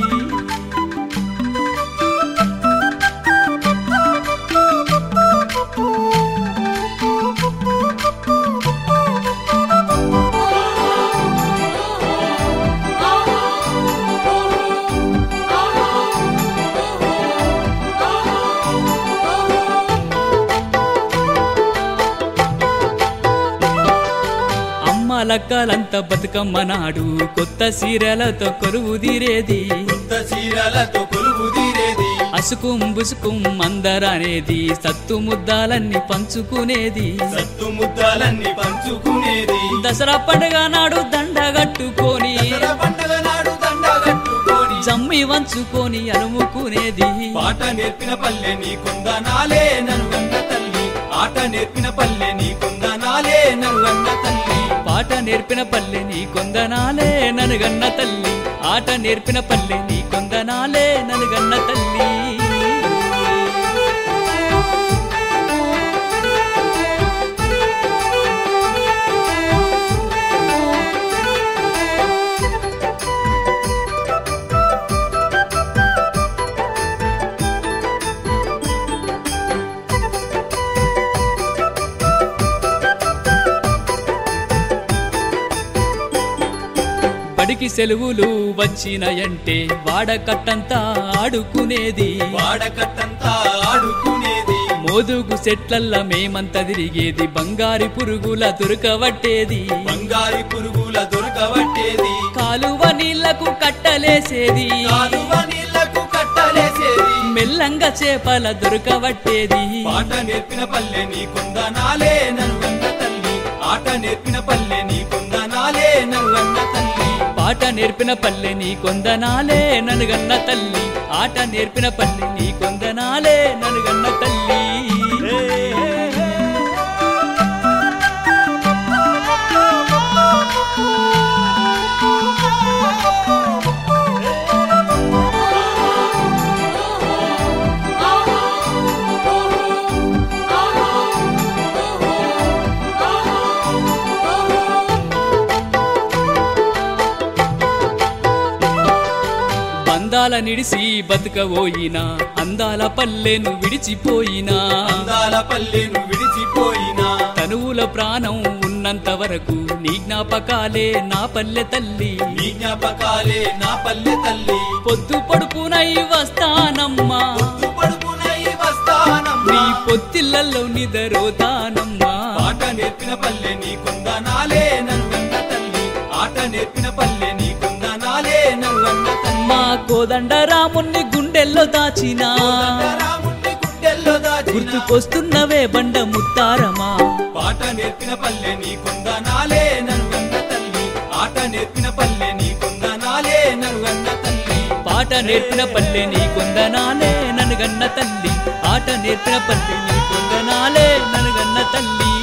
అమ్మ లక్కలంతా బతుకమ్మ నాడు కొత్త సీరలతో కొరువు తీరేది కొత్త చీరలతో కొలువు తీరేది అసుకుం బుసుకుం అందరనేది సత్తు ముద్దాలన్నీ పంచుకునేది సత్తు ముద్దాలన్నీ పంచుకునేది దసరా పండుగ నాడు దండ కట్టుకొని దసరా పండుగ నాడు దండ కట్టుకొని జమ్మి వంచుకొని అలుముకునేది పాట నేర్పిన పల్లె నీ కొందనాలే నన్ను తల్లి ఆట నేర్పిన పల్లె నీ కొందనాలే నన్ను తల్లి పాట నేర్పిన పల్లె నీ కొందనాలే ననుగన్న తల్లి ఆట నేర్పిన పల్లె నీ కొందనాలే ననుగన్న తల్లి బడికి సెలవులు వచ్చినాయంటే వాడకట్టంతా ఆడుకునేది వాడకట్టంతా ఆడుకునేది మోదుగు సెట్లల్ల మేమంతా తిరిగేది బంగారి పురుగుల దొరకవట్టేది బంగారి పురుగుల దొరకబట్టేది కాలువ నీళ్లకు కట్టలేసేది కాలువ నీళ్లకు కట్టలేసేది మెల్లంగా చేపల దొరకవట్టేది పాట నేర్పిన పల్లె నీ కొందనాలే నన్ను తల్లి ఆట నేర్పిన పల్లె నీ కొందనాలే నన్ను తల్లి పాట నేర్పిన పల్లె నీ కొందనాలే ననుగన్న తల్లి ఆట నేర్పిన పల్లె నీ కొందనాలే ననుగన్న తల్లి బంధాల నిడిసి బతుకబోయినా అందాల పల్లెను విడిచిపోయినా అందాల పల్లెను విడిచిపోయినా తనువుల ప్రాణం ఉన్నంత వరకు నీ జ్ఞాపకాలే నా పల్లె తల్లి నీ జ్ఞాపకాలే నా పల్లె తల్లి పొద్దు పడుపునై వస్తానమ్మా పొద్దు పడుపునై వస్తానమ్మా నీ పొత్తిళ్లలో నిదరోతానమ్మా పాట నేర్పిన పల్లె నీ కొందనాలే నన్ను తల్లి ఆట నేర్పిన పల్లె నీ కొందనాలే నన్ను తల్లి మా కోదండ రాముణ్ణి గుండెల్లో దాచినా రాముణ్ణి గుండెల్లో దాచిన గుర్తుకొస్తున్నవే బండ ముత్తారమా పాట నేర్పిన పల్లె నీ కొందనాలే నన్ను తల్లి ఆట నేర్పిన పల్లె నీ కొందనాలే నన్ను తల్లి పాట ఆట నేర్పిన పల్లె నీ కొందనాలే నన్ను గన్న తల్లి ఆట నేర్పిన పల్లె నీ కొందనాలే నన్ను గన్న తల్లి